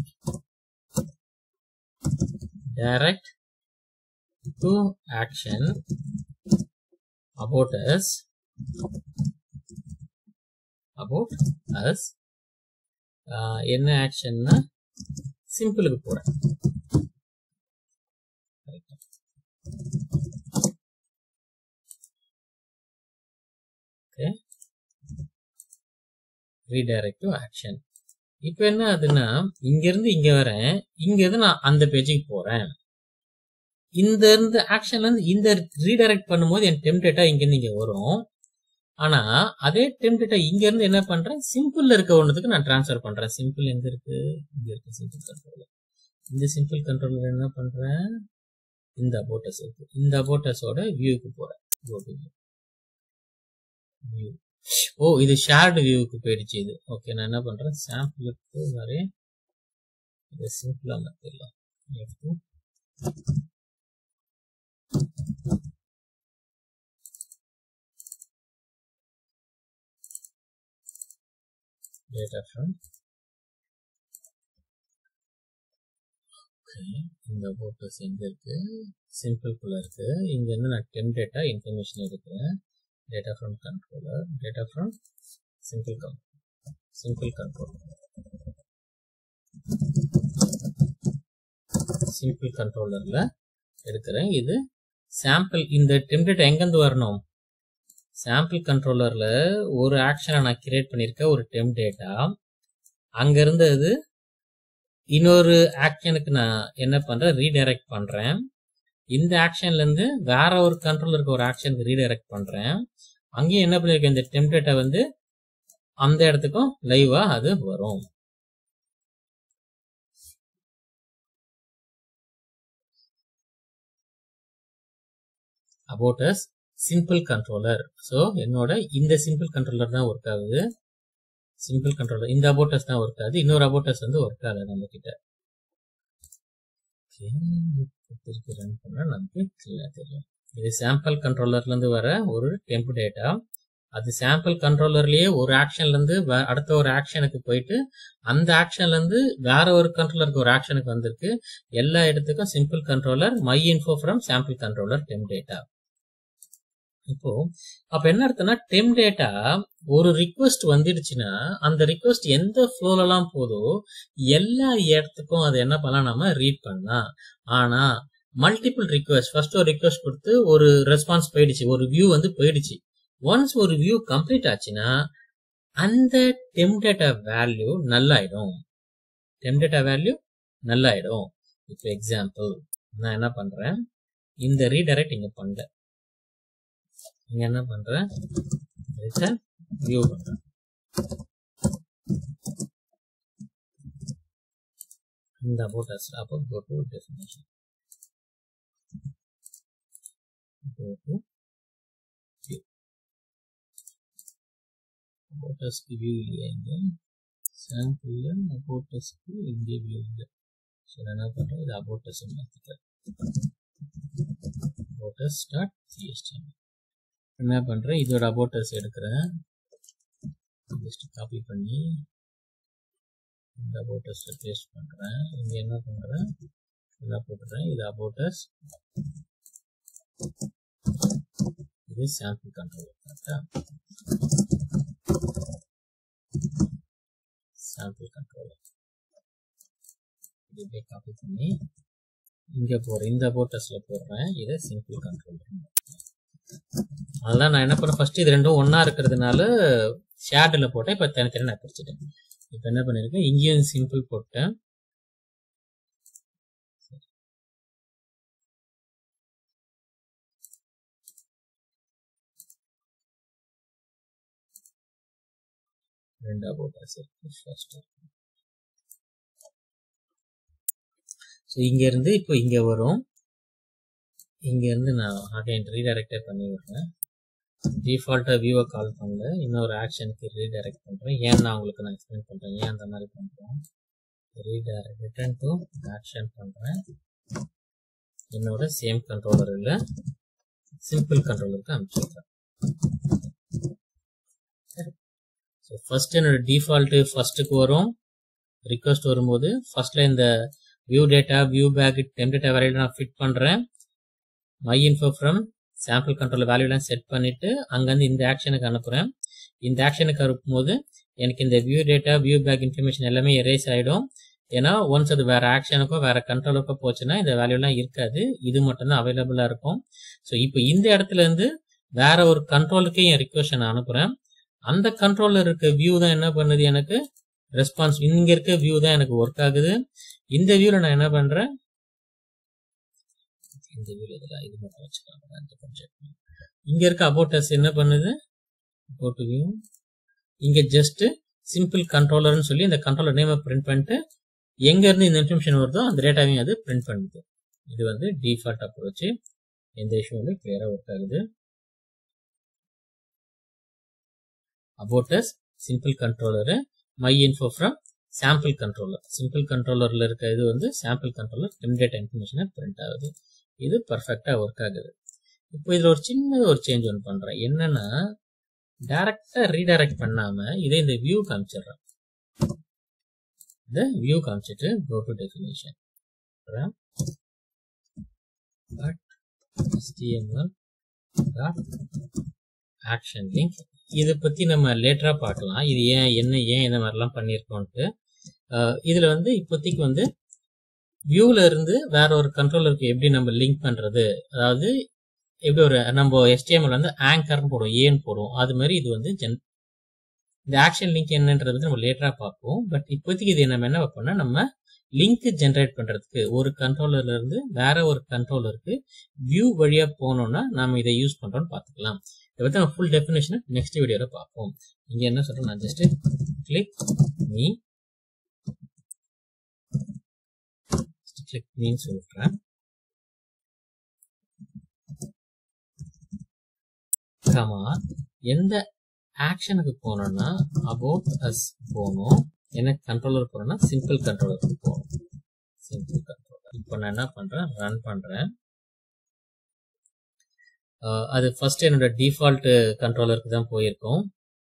Speaker 1: redirect to action about us about us என்ன ஆக்ஷன்னா சிம்பிளுக்கு போறேன் ஓகே ரீடைரக்ட் டு ஆக்ஷன் இப்போ என்ன ஆகுதுன்னா இங்க இருந்து இங்க வரேன் இங்க இருந்து நான் அந்த பேஜுக்கு போறேன் இந்த இருந்து ஆக்ஷன்ல இருந்து இந்த ரீடைரக்ட் பண்ணும்போது என் டெம்டேட்டா இங்க இருந்து இங்க வரும் ஆனா அதே டெம்டேட்டா இங்க இருந்து என்ன பண்றேன் சிம்பிள்ல இருக்க ஒன்றதுக்கு நான் டிரான்ஸ்ஃபர் பண்றேன் சிம்பிள் எங்க இருக்கு இங்க இருக்கு சிம்பிள் கண்ட்ரோலர் இந்த சிம்பிள் கண்ட்ரோலர் என்ன பண்றேன் இந்த அபோட்டஸ் இருக்கு இந்த அபோட்டஸோட வியூக்கு போறேன் வியூ ஓ இது ஷேர்டு வியூக்கு போயிடுச்சு இது ஓகே நான் என்ன பண்றேன் சாம்பிளுக்கு நிறைய இதை சிம்பிளா மாத்திடலாம் data from okay இந்த போட்டோஸ் எங்க இருக்கு சிம்பிள் குள்ள இருக்கு இங்க இருந்து நான் டெம் டேட்டா இன்ஃபர்மேஷன் எடுக்கிறேன் data from controller data from simple come simple control simple கண்ட்ரோலர்ல எடுக்கிறேன் இது சாம்பிள் இந்த டெம் டேட்டா எங்கேருந்து வரணும் சாம்பிள் கண்ட்ரோலர்ல ஒரு ஆக்ஷனை நான் கிரியேட் பண்ணியிருக்கேன் ஒரு டெம் டேட்டா அங்க இருந்தது இன்னொரு ஆக்ஷனுக்கு நான் என்ன பண்றேன் ரீடைரக்ட் பண்றேன் இந்த ஆக்ஷன்ல இருந்து வேற ஒரு கண்ட்ரோலருக்கு ஒரு ஆக்ஷனுக்கு ரீடைரக்ட் பண்றேன் அங்கேயும் என்ன பண்ணிருக்கேன் இந்த டெம் டேட்டா வந்து அந்த இடத்துக்கும் லைவா அது வரும் about us simple controller so என்னோட இந்த சிம்பிள் கண்ட்ரோலர் தான் ஒர்க் ஆகுது சிம்பிள் கண்ட்ரோலர் இந்த அபோட்டஸ் தான் ஒர்க் ஆகுது இன்னொரு அபோட்டஸ் வந்து ஒர்க் ஆகுது நம்ம கிட்ட திருப்பி ரன் பண்ணா நமக்கு கிளியரா தெரியும் இது சாம்பிள் கண்ட்ரோலர்ல இருந்து வர ஒரு டெம்ப் டேட்டா அது சாம்பிள் கண்ட்ரோலர்லயே ஒரு ஆக்ஷன்ல இருந்து அடுத்த ஒரு ஆக்ஷனுக்கு போயிட்டு அந்த ஆக்ஷன்ல இருந்து வேற ஒரு கண்ட்ரோலருக்கு ஒரு ஆக்ஷனுக்கு வந்திருக்கு எல்லா இடத்துக்கும் simple controller my info from sample controller temp data இப்போ அப்ப என்ன அர்த்தம்னா டெம் டேட்டா ஒரு ரிக்வஸ்ட் வந்துடுச்சுன்னா அந்த ரிக்வஸ்ட் எந்த ஃப்ளோலாம் போதோ எல்லா இடத்துக்கும் அதை என்ன பண்ணலாம் நம்ம ரீட் பண்ணலாம் ஆனா மல்டிபிள் ரிக்வஸ்ட் ஃபர்ஸ்ட் ஒரு ரிக்வஸ்ட் கொடுத்து ஒரு ரெஸ்பான்ஸ் போயிடுச்சு ஒரு வியூ வந்து போயிடுச்சு ஒன்ஸ் ஒரு வியூ கம்ப்ளீட் ஆச்சுன்னா அந்த டெம் டேட்டா வேல்யூ நல்லாயிடும் டெம் டேட்டா வேல்யூ நல்லாயிடும் இப்போ எக்ஸாம்பிள் நான் என்ன பண்றேன் இந்த ரீடைரக்ட் இங்க பண்ணல இங்க என்ன பண்றேன் வியூ பண்றேன் இந்த about us அப்போ go to definition go to view about us view இல்லையா இங்க சாம்பிளில் அபோட்டஸ்க்கு இங்கே வியூ இல்லை ஸோ நான் என்ன பண்ணுறேன் இது அபோட்டஸ் மாற்றிக்கிறேன் அபோட்டஸ் டாட் சிஎஸ்டிஎம் என்ன பண்ணுறேன் இதோட அபோட்டஸ் எடுக்கிறேன் ஜஸ்ட் காப்பி பண்ணி இந்த அபோட்டஸில் பேஸ்ட் பண்ணுறேன் இங்கே என்ன பண்ணுறேன் என்ன போட்டுறேன் இது அபோட்டஸ் இது சாம்பிள் கண்ட்ரோல் கரெக்டா சாம்பிள் கண்ட்ரோல் இப்படியே காப்பி பண்ணி இங்கே போகிறேன் இந்த அபோட்டஸில் போடுறேன் இதை சிம்பிள் கண்ட்ரோல் அதெல்லாம் நான் என்ன பண்ணேன் ஃபர்ஸ்ட் இது ரெண்டும் ஒன்றா இருக்கிறதுனால ஷேடில் போட்டேன் இப்போ தனித்தனி நான் பிரிச்சுட்டேன் இப்போ என்ன பண்ணியிருக்கேன் இங்கேயும் சிம்பிள் போட்டேன் ரெண்டு அபோட்டஸ் இருக்கு ஃபர்ஸ்ட் ஸோ இங்கேருந்து இப்போ இங்கே வரும் இங்கேருந்து நான் அகைன் ரீடைரக்டே பண்ணி விடுறேன் டிஃபால்ட்டாக வியூவை கால் பண்ணல இன்னொரு ஆக்ஷனுக்கு ரீடைரக்ட் பண்ணுறேன் ஏன் நான் உங்களுக்கு நான் எக்ஸ்பிளைன் பண்ணுறேன் ஏன் அந்த மாதிரி பண்ணுறோம் ரீடைரக்ட் ரிட்டர்ன் டு ஆக்ஷன் பண்ணுறேன் என்னோட சேம் கண்ட்ரோலர் இல்லை சிம்பிள் கண்ட்ரோலருக்கு அனுப்பிச்சுட்றேன் ஸோ ஃபர்ஸ்ட் என்னோட டிஃபால்ட்டு ஃபர்ஸ்ட்டுக்கு வரும் ரிக்வஸ்ட் வரும்போது ஃபர்ஸ்ட்ல இந்த view data view bag template வேலையில நான் ஃபிட் பண்ணுறேன் my info from sample control வேல்யூலாம் செட் பண்ணிட்டு அங்கேருந்து இந்த ஆக்ஷனுக்கு அனுப்புகிறேன் இந்த ஆக்ஷனுக்கு அனுப்பும்போது எனக்கு இந்த view data view bag information எல்லாமே எரேஸ் ஆகிடும் ஏன்னா ஒன்ஸ் அது வேற ஆக்ஷனுக்கோ வேற கண்ட்ரோலுக்கோ போச்சுன்னா இந்த வேல்யூலாம் இருக்காது இது மட்டும்தான் அவைலபிளாக இருக்கும் ஸோ இப்போ இந்த இடத்துல இருந்து வேற ஒரு கண்ட்ரோலுக்கே என் ரிக்வஸ்ட் நான் அனுப்புகிறேன் அந்த கண்ட்ரோலில் இருக்க வியூ தான் என்ன பண்ணுது எனக்கு ரெஸ்பான்ஸ் இங்க இருக்க வியூ தான் எனக்கு ஒர்க் ஆகுது இந்த வியூல நான் என்ன பண்றேன் இந்த வியூல இதுல இது மட்டும் வச்சுக்கலாம் இந்த கொஞ்சம் இங்க இருக்க அபோட்டஸ் என்ன பண்ணுது அபோட் வியூ இங்க ஜஸ்ட் சிம்பிள் கண்ட்ரோலர்னு சொல்லி இந்த கண்ட்ரோலர் நேமை பிரிண்ட் பண்ணிட்டு எங்க இருந்து இந்த இன்ஃபர்மேஷன் வருதோ அந்த டேட்டாவையும் அது பிரிண்ட் பண்ணுது இது வந்து டிஃபால்ட் அப்ரோச் எந்த இஷ்யூ வந்து கிளியரா ஒர்க் ஆகுது about us simple controller my info from sample controller simple கண்ட்ரோலரில் இருக்க இது வந்து சாம்பிள் கண்ட்ரோலர் டெம்டேட் இன்ஃபர்மேஷனை பிரிண்ட் ஆகுது இது பர்ஃபெக்டாக ஒர்க் ஆகுது இப்போ இதில் ஒரு சின்னது ஒரு சேஞ்ச் ஒன்று பண்ணுறேன் என்னன்னா டைரக்டாக ரீடைரக்ட் பண்ணாமல் இதை இந்த வியூ காமிச்சிடுறேன் இந்த வியூ காமிச்சிட்டு go to definition but HTML dot action link இதை பற்றி நம்ம லேட்டராக பார்க்கலாம் இது ஏன் என்ன ஏன் இந்த மாதிரிலாம் பண்ணியிருக்கோன்ட்டு இதில் வந்து இப்போதைக்கு வந்து வியூவில் இருந்து வேற ஒரு கண்ட்ரோலருக்கு எப்படி நம்ம லிங்க் பண்ணுறது அதாவது எப்படி ஒரு நம்ம எஸ்டிஎம்எல் வந்து ஆங்கர்னு போடுவோம் ஏன்னு போடுவோம் அது மாதிரி இது வந்து ஜென் இந்த ஆக்ஷன் லிங்க் என்னன்றது வந்து நம்ம லேட்டராக பார்ப்போம் பட் இப்போதைக்கு இது நம்ம என்ன வைப்போம்னா நம்ம லிங்க் ஜென்ரேட் பண்ணுறதுக்கு ஒரு கண்ட்ரோலர்ல இருந்து வேற ஒரு கண்ட்ரோலருக்கு வியூ வழியாக போனோம்னா நாம இதை யூஸ் பண்ணுறோம்னு பார்த்துக்கலாம் இதை பற்றி நம்ம ஃபுல் டெஃபினேஷனை நெக்ஸ்ட் வீடியோவில் பார்ப்போம் இங்கே என்ன சொல்கிறேன் நான் ஜஸ்ட் கிளிக் மீ கிளிக் மீன்னு சொல்கிறேன் கமா எந்த ஆக்ஷனுக்கு போனோம்னா அபவுட் அஸ் போகணும் என்ன கண்ட்ரோலர் போனோம்னா சிம்பிள் கண்ட்ரோலருக்கு போகணும் சிம்பிள் கண்ட்ரோலர் இப்போ நான் என்ன பண்ணுறேன் ரன் பண்ணுறேன் அது ஃபர்ஸ்ட் என்னோட டிஃபால்ட் கண்ட்ரோலருக்கு தான் போயிருக்கோம்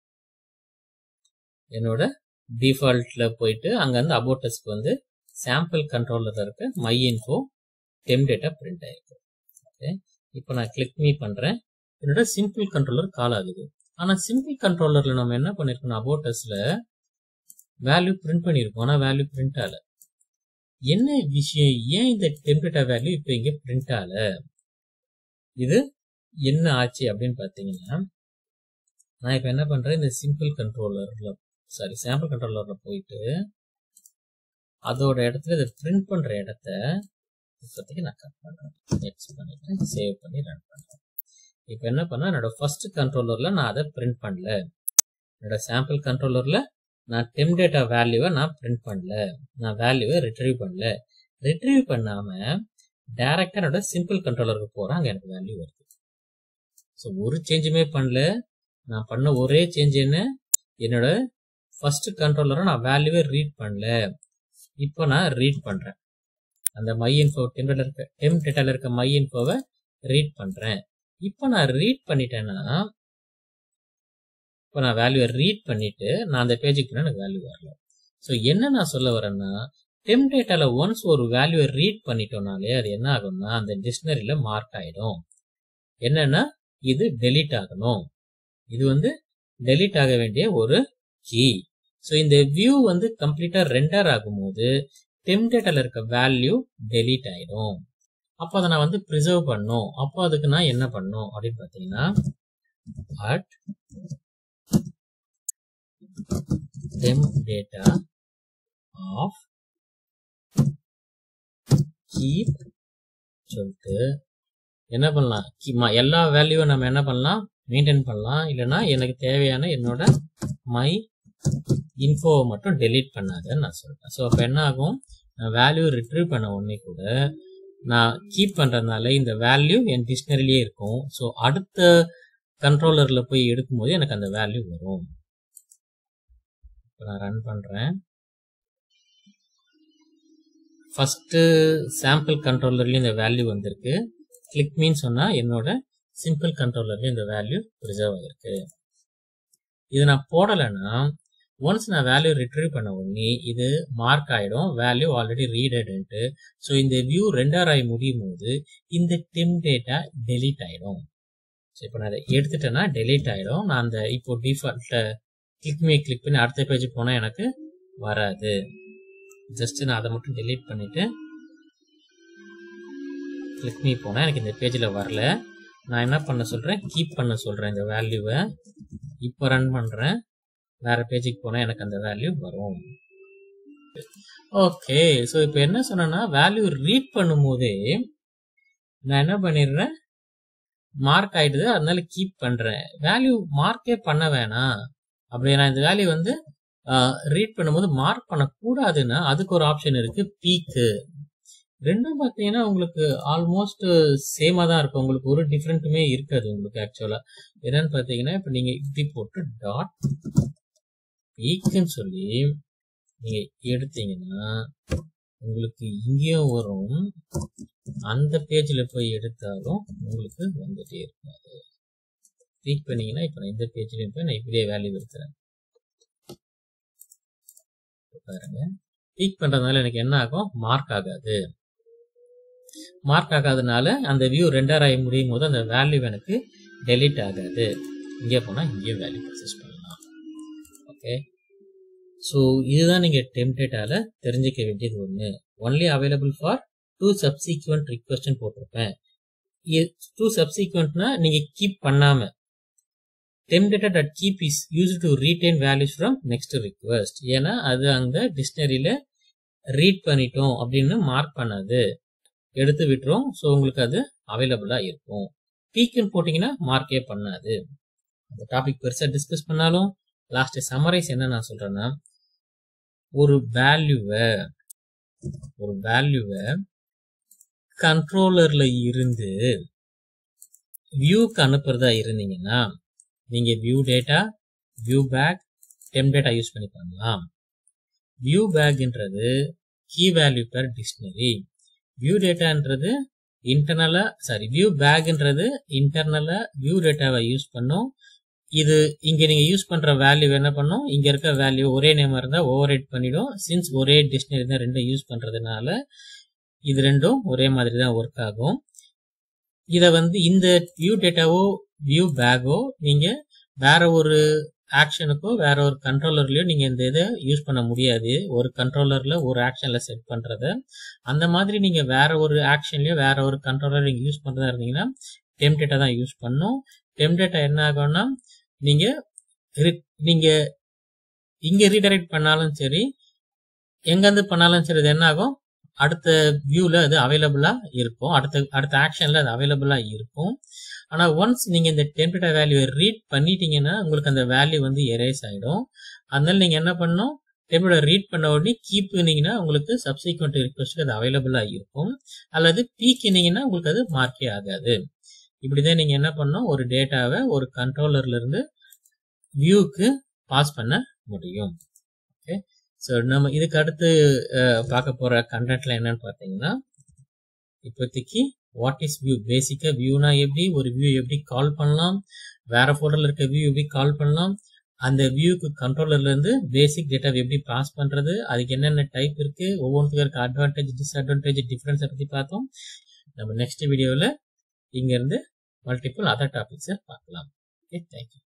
Speaker 1: என்னோட டிஃபால்ட்ல போயிட்டு அங்க இருந்து அபோட்டஸ்க்கு வந்து சாம்பிள் கண்ட்ரோலர் இருக்க my info temp data print ஆயிருக்கு ஓகே இப்போ நான் கிளிக் மீ பண்றேன் என்னோட சிம்பிள் கண்ட்ரோலர் கால் ஆகுது ஆனா சிம்பிள் கண்ட்ரோலர்ல நம்ம என்ன பண்ணிருக்கோம் அபோட்டஸ்ல வேல்யூ பிரிண்ட் பண்ணியிருக்கோம் ஆனா வேல்யூ பிரிண்ட் ஆகல என்ன விஷயம் ஏன் இந்த டெம்டேட்டா வேல்யூ இப்போ இங்க பிரிண்ட் ஆகல இது என்ன ஆச்சு அப்படின்னு பார்த்தீங்கன்னா நான் இப்போ என்ன பண்ணுறேன் இந்த சிம்பிள் கண்ட்ரோலரில் சாரி சாம்பிள் கண்ட்ரோலரில் போயிட்டு அதோட இடத்துல இதை பிரிண்ட் பண்ணுற இடத்த இப்போதைக்கு நான் கட் பண்ணுறேன் நெக்ஸ்ட் பண்ணிட்டு சேவ் பண்ணி ரன் பண்ணுறேன் இப்போ என்ன பண்ணால் என்னோட ஃபர்ஸ்ட் கண்ட்ரோலரில் நான் அதை பிரிண்ட் பண்ணல என்னோட சாம்பிள் கண்ட்ரோலரில் நான் டெம் டேட்டா வேல்யூவை நான் பிரிண்ட் பண்ணல நான் வேல்யூவை ரிட்ரீவ் பண்ணல ரிட்ரீவ் பண்ணாமல் டைரக்டாக என்னோட சிம்பிள் கண்ட்ரோலருக்கு போகிறேன் அங்கே எனக்கு வேல்யூ வருது ஸோ ஒரு சேஞ்சுமே பண்ணல நான் பண்ண ஒரே சேஞ்ச் என்ன என்னோட ஃபர்ஸ்ட் கண்ட்ரோலரை நான் வேல்யூவே ரீட் பண்ணல இப்போ நான் ரீட் பண்றேன் அந்த மை இன்ஃபோ டெம்ப்ளேட்ல இருக்க டெம் டேட்டால இருக்க மை இன்ஃபோவை ரீட் பண்றேன் இப்போ நான் ரீட் பண்ணிட்டேன்னா இப்போ நான் வேல்யூவை ரீட் பண்ணிட்டு நான் அந்த பேஜுக்கு போனா எனக்கு வேல்யூ வரல ஸோ என்ன நான் சொல்ல வரேன்னா டெம் டேட்டால ஒன்ஸ் ஒரு வேல்யூவை ரீட் பண்ணிட்டோம்னாலே அது என்ன ஆகும்னா அந்த டிக்ஷனரியில மார்க் ஆயிடும் என்னன்னா இது டெலீட் ஆகணும் இது வந்து டெலீட் ஆக வேண்டிய ஒரு கீ ஸோ இந்த வியூ வந்து கம்ப்ளீட்டா ரெண்டர் ஆகும்போது டெம் டேட்டால இருக்க வேல்யூ டெலீட் ஆயிடும் அப்போ அதை நான் வந்து ப்ரிசர்வ் பண்ணும் அப்போ அதுக்கு நான் என்ன பண்ணும் அப்படின்னு பார்த்தீங்கன்னா at temp data of keep சொல்லிட்டு என்ன பண்ணலாம் கி- ம- எல்லா வேல்யூவும் நம்ம என்ன பண்ணலாம் மெயின்டைன் பண்ணலாம் இல்லைன்னா எனக்கு தேவையான என்னோட மை இன்ஃபோவை மட்டும் டெலீட் பண்ணாதன்னு நான் சொல்றேன் ஸோ அப்போ என்ன ஆகும் நான் வேல்யூ ரிட்ரீவ் பண்ண உடனே கூட நான் கீப் பண்றதுனால இந்த வேல்யூ என் டிக்ஷனரிலேயே இருக்கும் ஸோ அடுத்த கண்ட்ரோலர்ல போய் எடுக்கும்போது எனக்கு அந்த வேல்யூ வரும் இப்போ நான் ரன் பண்றேன் ஃபர்ஸ்ட் சாம்பிள் கண்ட்ரோலர்லயும் இந்த வேல்யூ வந்திருக்கு கிளிக் மீன் சொன்னா என்னோட சிம்பிள் கண்ட்ரோலர்லயும் இந்த வேல்யூ ரிசர்வ் ஆயிருக்கு இது நான் போடலைன்னா ஒன்ஸ் நான் வேல்யூ ரிட்ரீவ் பண்ண உடனே இது மார்க் ஆயிடும் வேல்யூ ஆல்ரெடி ரீடட்ன்ட்டு ஸோ இந்த வியூ ரெண்டர் ஆகி முடியும் போது இந்த டிம் டேட்டா டெலீட் ஆயிடும் ஸோ இப்போ நான் அதை எடுத்துட்டேன்னா டெலீட் ஆயிடும் நான் அந்த இப்போ டிஃபால்ட்ல கிளிக் மீ கிளிக் பண்ணி அடுத்த பேஜ் போனால் எனக்கு வராது ஜஸ்ட் நான் அதை மட்டும் டெலீட் பண்ணிட்டு கிளிக் மீ போனால் எனக்கு இந்த பேஜில் வரல நான் என்ன பண்ண சொல்கிறேன் கீப் பண்ண சொல்கிறேன் இந்த வேல்யூவை இப்போ ரன் பண்ணுறேன் வேற பேஜுக்கு போனால் எனக்கு அந்த வேல்யூ வரும் ஓகே ஸோ இப்போ என்ன சொன்னேன்னா வேல்யூ ரீட் பண்ணும்போதே நான் என்ன பண்ணிடுறேன் மார்க் ஆயிடுது அதனால கீப் பண்றேன் வேல்யூ மார்க்கே பண்ண வேணாம் அப்படி நான் இந்த வேல்யூ வந்து ரீட் பண்ணும்போது மார்க் பண்ணக்கூடாதுன்னா அதுக்கு ஒரு ஆப்ஷன் இருக்கு பீக்கு ரெண்டும் பார்த்தீங்கன்னா உங்களுக்கு ஆல்மோஸ்ட் சேமா தான் இருக்கும் உங்களுக்கு ஒரு டிஃப்ரெண்ட்டுமே இருக்காது உங்களுக்கு ஆக்சுவலா என்னன்னு பார்த்தீங்கன்னா இப்போ நீங்க இப்படி போட்டு டாட் பீக்குன்னு சொல்லி நீங்க எடுத்தீங்கன்னா உங்களுக்கு இங்கேயும் வரும் அந்த பேஜ்ல போய் எடுத்தாலும் உங்களுக்கு வந்துட்டே இருக்காது கிளிக் பண்ணீங்கன்னா இப்போ நான் இந்த பேஜ்லயும் போய் நான் இப்படியே வேல்யூ எடுக்கிறேன் பாருங்க கிளிக் பண்றதுனால எனக்கு என்ன ஆகும் மார்க் ஆகாது மார்க் ஆகாதனால அந்த வியூ ரெண்டர் ஆகி முடியும் போது அந்த வேல்யூ எனக்கு டெலீட் ஆகாது இங்கே போனால் இங்கேயும் வேல்யூ ப்ரொசஸ் பண்ணலாம் ஓகே ஸோ இதுதான் நீங்கள் டெம்ப்ளேட்டால தெரிஞ்சுக்க வேண்டியது ஒன்று only available for to subsequent ரிக்வஸ்ட்னு போட்டிருப்பேன் டூ சப்சீக்வெண்ட்னா நீங்கள் கீப் பண்ணாம temp data dot keep is use to retain values from next request ஏன்னா அது அங்க டிக்ஷனரியில ரீட் பண்ணிட்டோம் அப்படின்னு மார்க் பண்ணாது எடுத்து விட்டுரும் ஸோ உங்களுக்கு அது அவைலபிளா இருக்கும் பீக்குன்னு போட்டிங்கன்னா மார்க்கே பண்ணாது அந்த டாபிக் பெருசா டிஸ்கஸ் பண்ணாலும் லாஸ்ட் சம்மரைஸ் என்ன நான் சொல்றேன்னா ஒரு வேல்யூவை ஒரு வேல்யூவை கண்ட்ரோலர்ல இருந்து வியூக்கு அனுப்புறதா இருந்தீங்கன்னா நீங்க view data view bag temp data use பண்ணி பண்ணலாம் வியூ பேக்ன்றது key value pair dictionary view டேட்டான்றது இன்டர்னலா சாரி வியூ பேக்ன்றது இன்டர்னலா வியூ டேட்டாவை யூஸ் பண்ணும் இது இங்க நீங்க யூஸ் பண்ற வேல்யூ என்ன பண்ணும் இங்க இருக்க வேல்யூ ஒரே நேம் இருந்தா ஓவர் ரைட் பண்ணிடும் சின்ஸ் ஒரே டிக்ஷனரி தான் ரெண்டும் யூஸ் பண்றதுனால இது ரெண்டும் ஒரே மாதிரி தான் ஒர்க் ஆகும் இத வந்து இந்த வியூ டேட்டாவோ வியூ பேக்கோ நீங்க வேற ஒரு ஆக்ஷனுக்கோ வேற ஒரு கண்ட்ரோலர்லயோ நீங்க இந்த இதை யூஸ் பண்ண முடியாது ஒரு கண்ட்ரோலர்ல ஒரு ஆக்ஷன்ல செட் பண்றத அந்த மாதிரி நீங்க வேற ஒரு ஆக்ஷன்லயோ வேற ஒரு கண்ட்ரோலர் நீங்க யூஸ் பண்றதா இருந்தீங்கன்னா டெம்டேட்டா தான் யூஸ் பண்ணும் டெம்டேட்டா என்ன ஆகும்னா நீங்க re- நீங்க இங்க ரீடைரக்ட் பண்ணாலும் சரி எங்க இருந்து பண்ணாலும் சரி இது என்ன ஆகும் அடுத்த வியூல அது அவைலபிளா இருக்கும் அடுத்த அடுத்த ஆக்ஷன்ல அது அவைலபிளா இருக்கும் ஆனா ஒன்ஸ் நீங்க இந்த டெம்ப்ளேட் வேல்யூவை ரீட் பண்ணிட்டீங்கன்னா உங்களுக்கு அந்த வேல்யூ வந்து எரேஸ் ஆயிடும் அதனால நீங்க என்ன பண்ணணும் டெம்ப்ளேட் ரீட் பண்ண உடனே கீப்புனீங்கன்னா உங்களுக்கு சப்சிக்வெண்ட் ரிக்வஸ்ட்டுக்கு அது அவைலபிளா இருக்கும் அல்லது பீக்கினீங்கன்னா உங்களுக்கு அது மார்க்கே ஆகாது இப்படிதான் நீங்க என்ன பண்ணணும் ஒரு டேட்டாவை ஒரு கண்ட்ரோலர்ல இருந்து வியூக்கு பாஸ் பண்ண முடியும் ஓகே ஸோ நம்ம இதுக்கு அடுத்து அஹ், பார்க்க போற கண்டென்ட்ல என்னன்னு பார்த்தீங்கன்னா இப்போதைக்கு வாட் இஸ் வியூ பேசிக்கா வியூனா எப்படி ஒரு வியூ எப்படி கால் பண்ணலாம் வேற ஃபோல்டர்ல இருக்க வியூ எப்படி கால் பண்ணலாம் அந்த வியூக்கு கண்ட்ரோலர்ல இருந்து பேசிக் டேட்டா எப்படி பாஸ் பண்றது அதுக்கு என்னென்ன டைப் இருக்கு ஒவ்வொன்றுக்கும் இருக்க அட்வான்டேஜ் டிஸ்அட்வான்டேஜ் டிஃபரன்ஸை பத்தி பார்த்தோம் நம்ம நெக்ஸ்ட் வீடியோவில் இங்க இருந்து மல்டிபிள் அதர் டாபிக்ஸை பார்க்கலாம் ஓகே தேங்க்யூ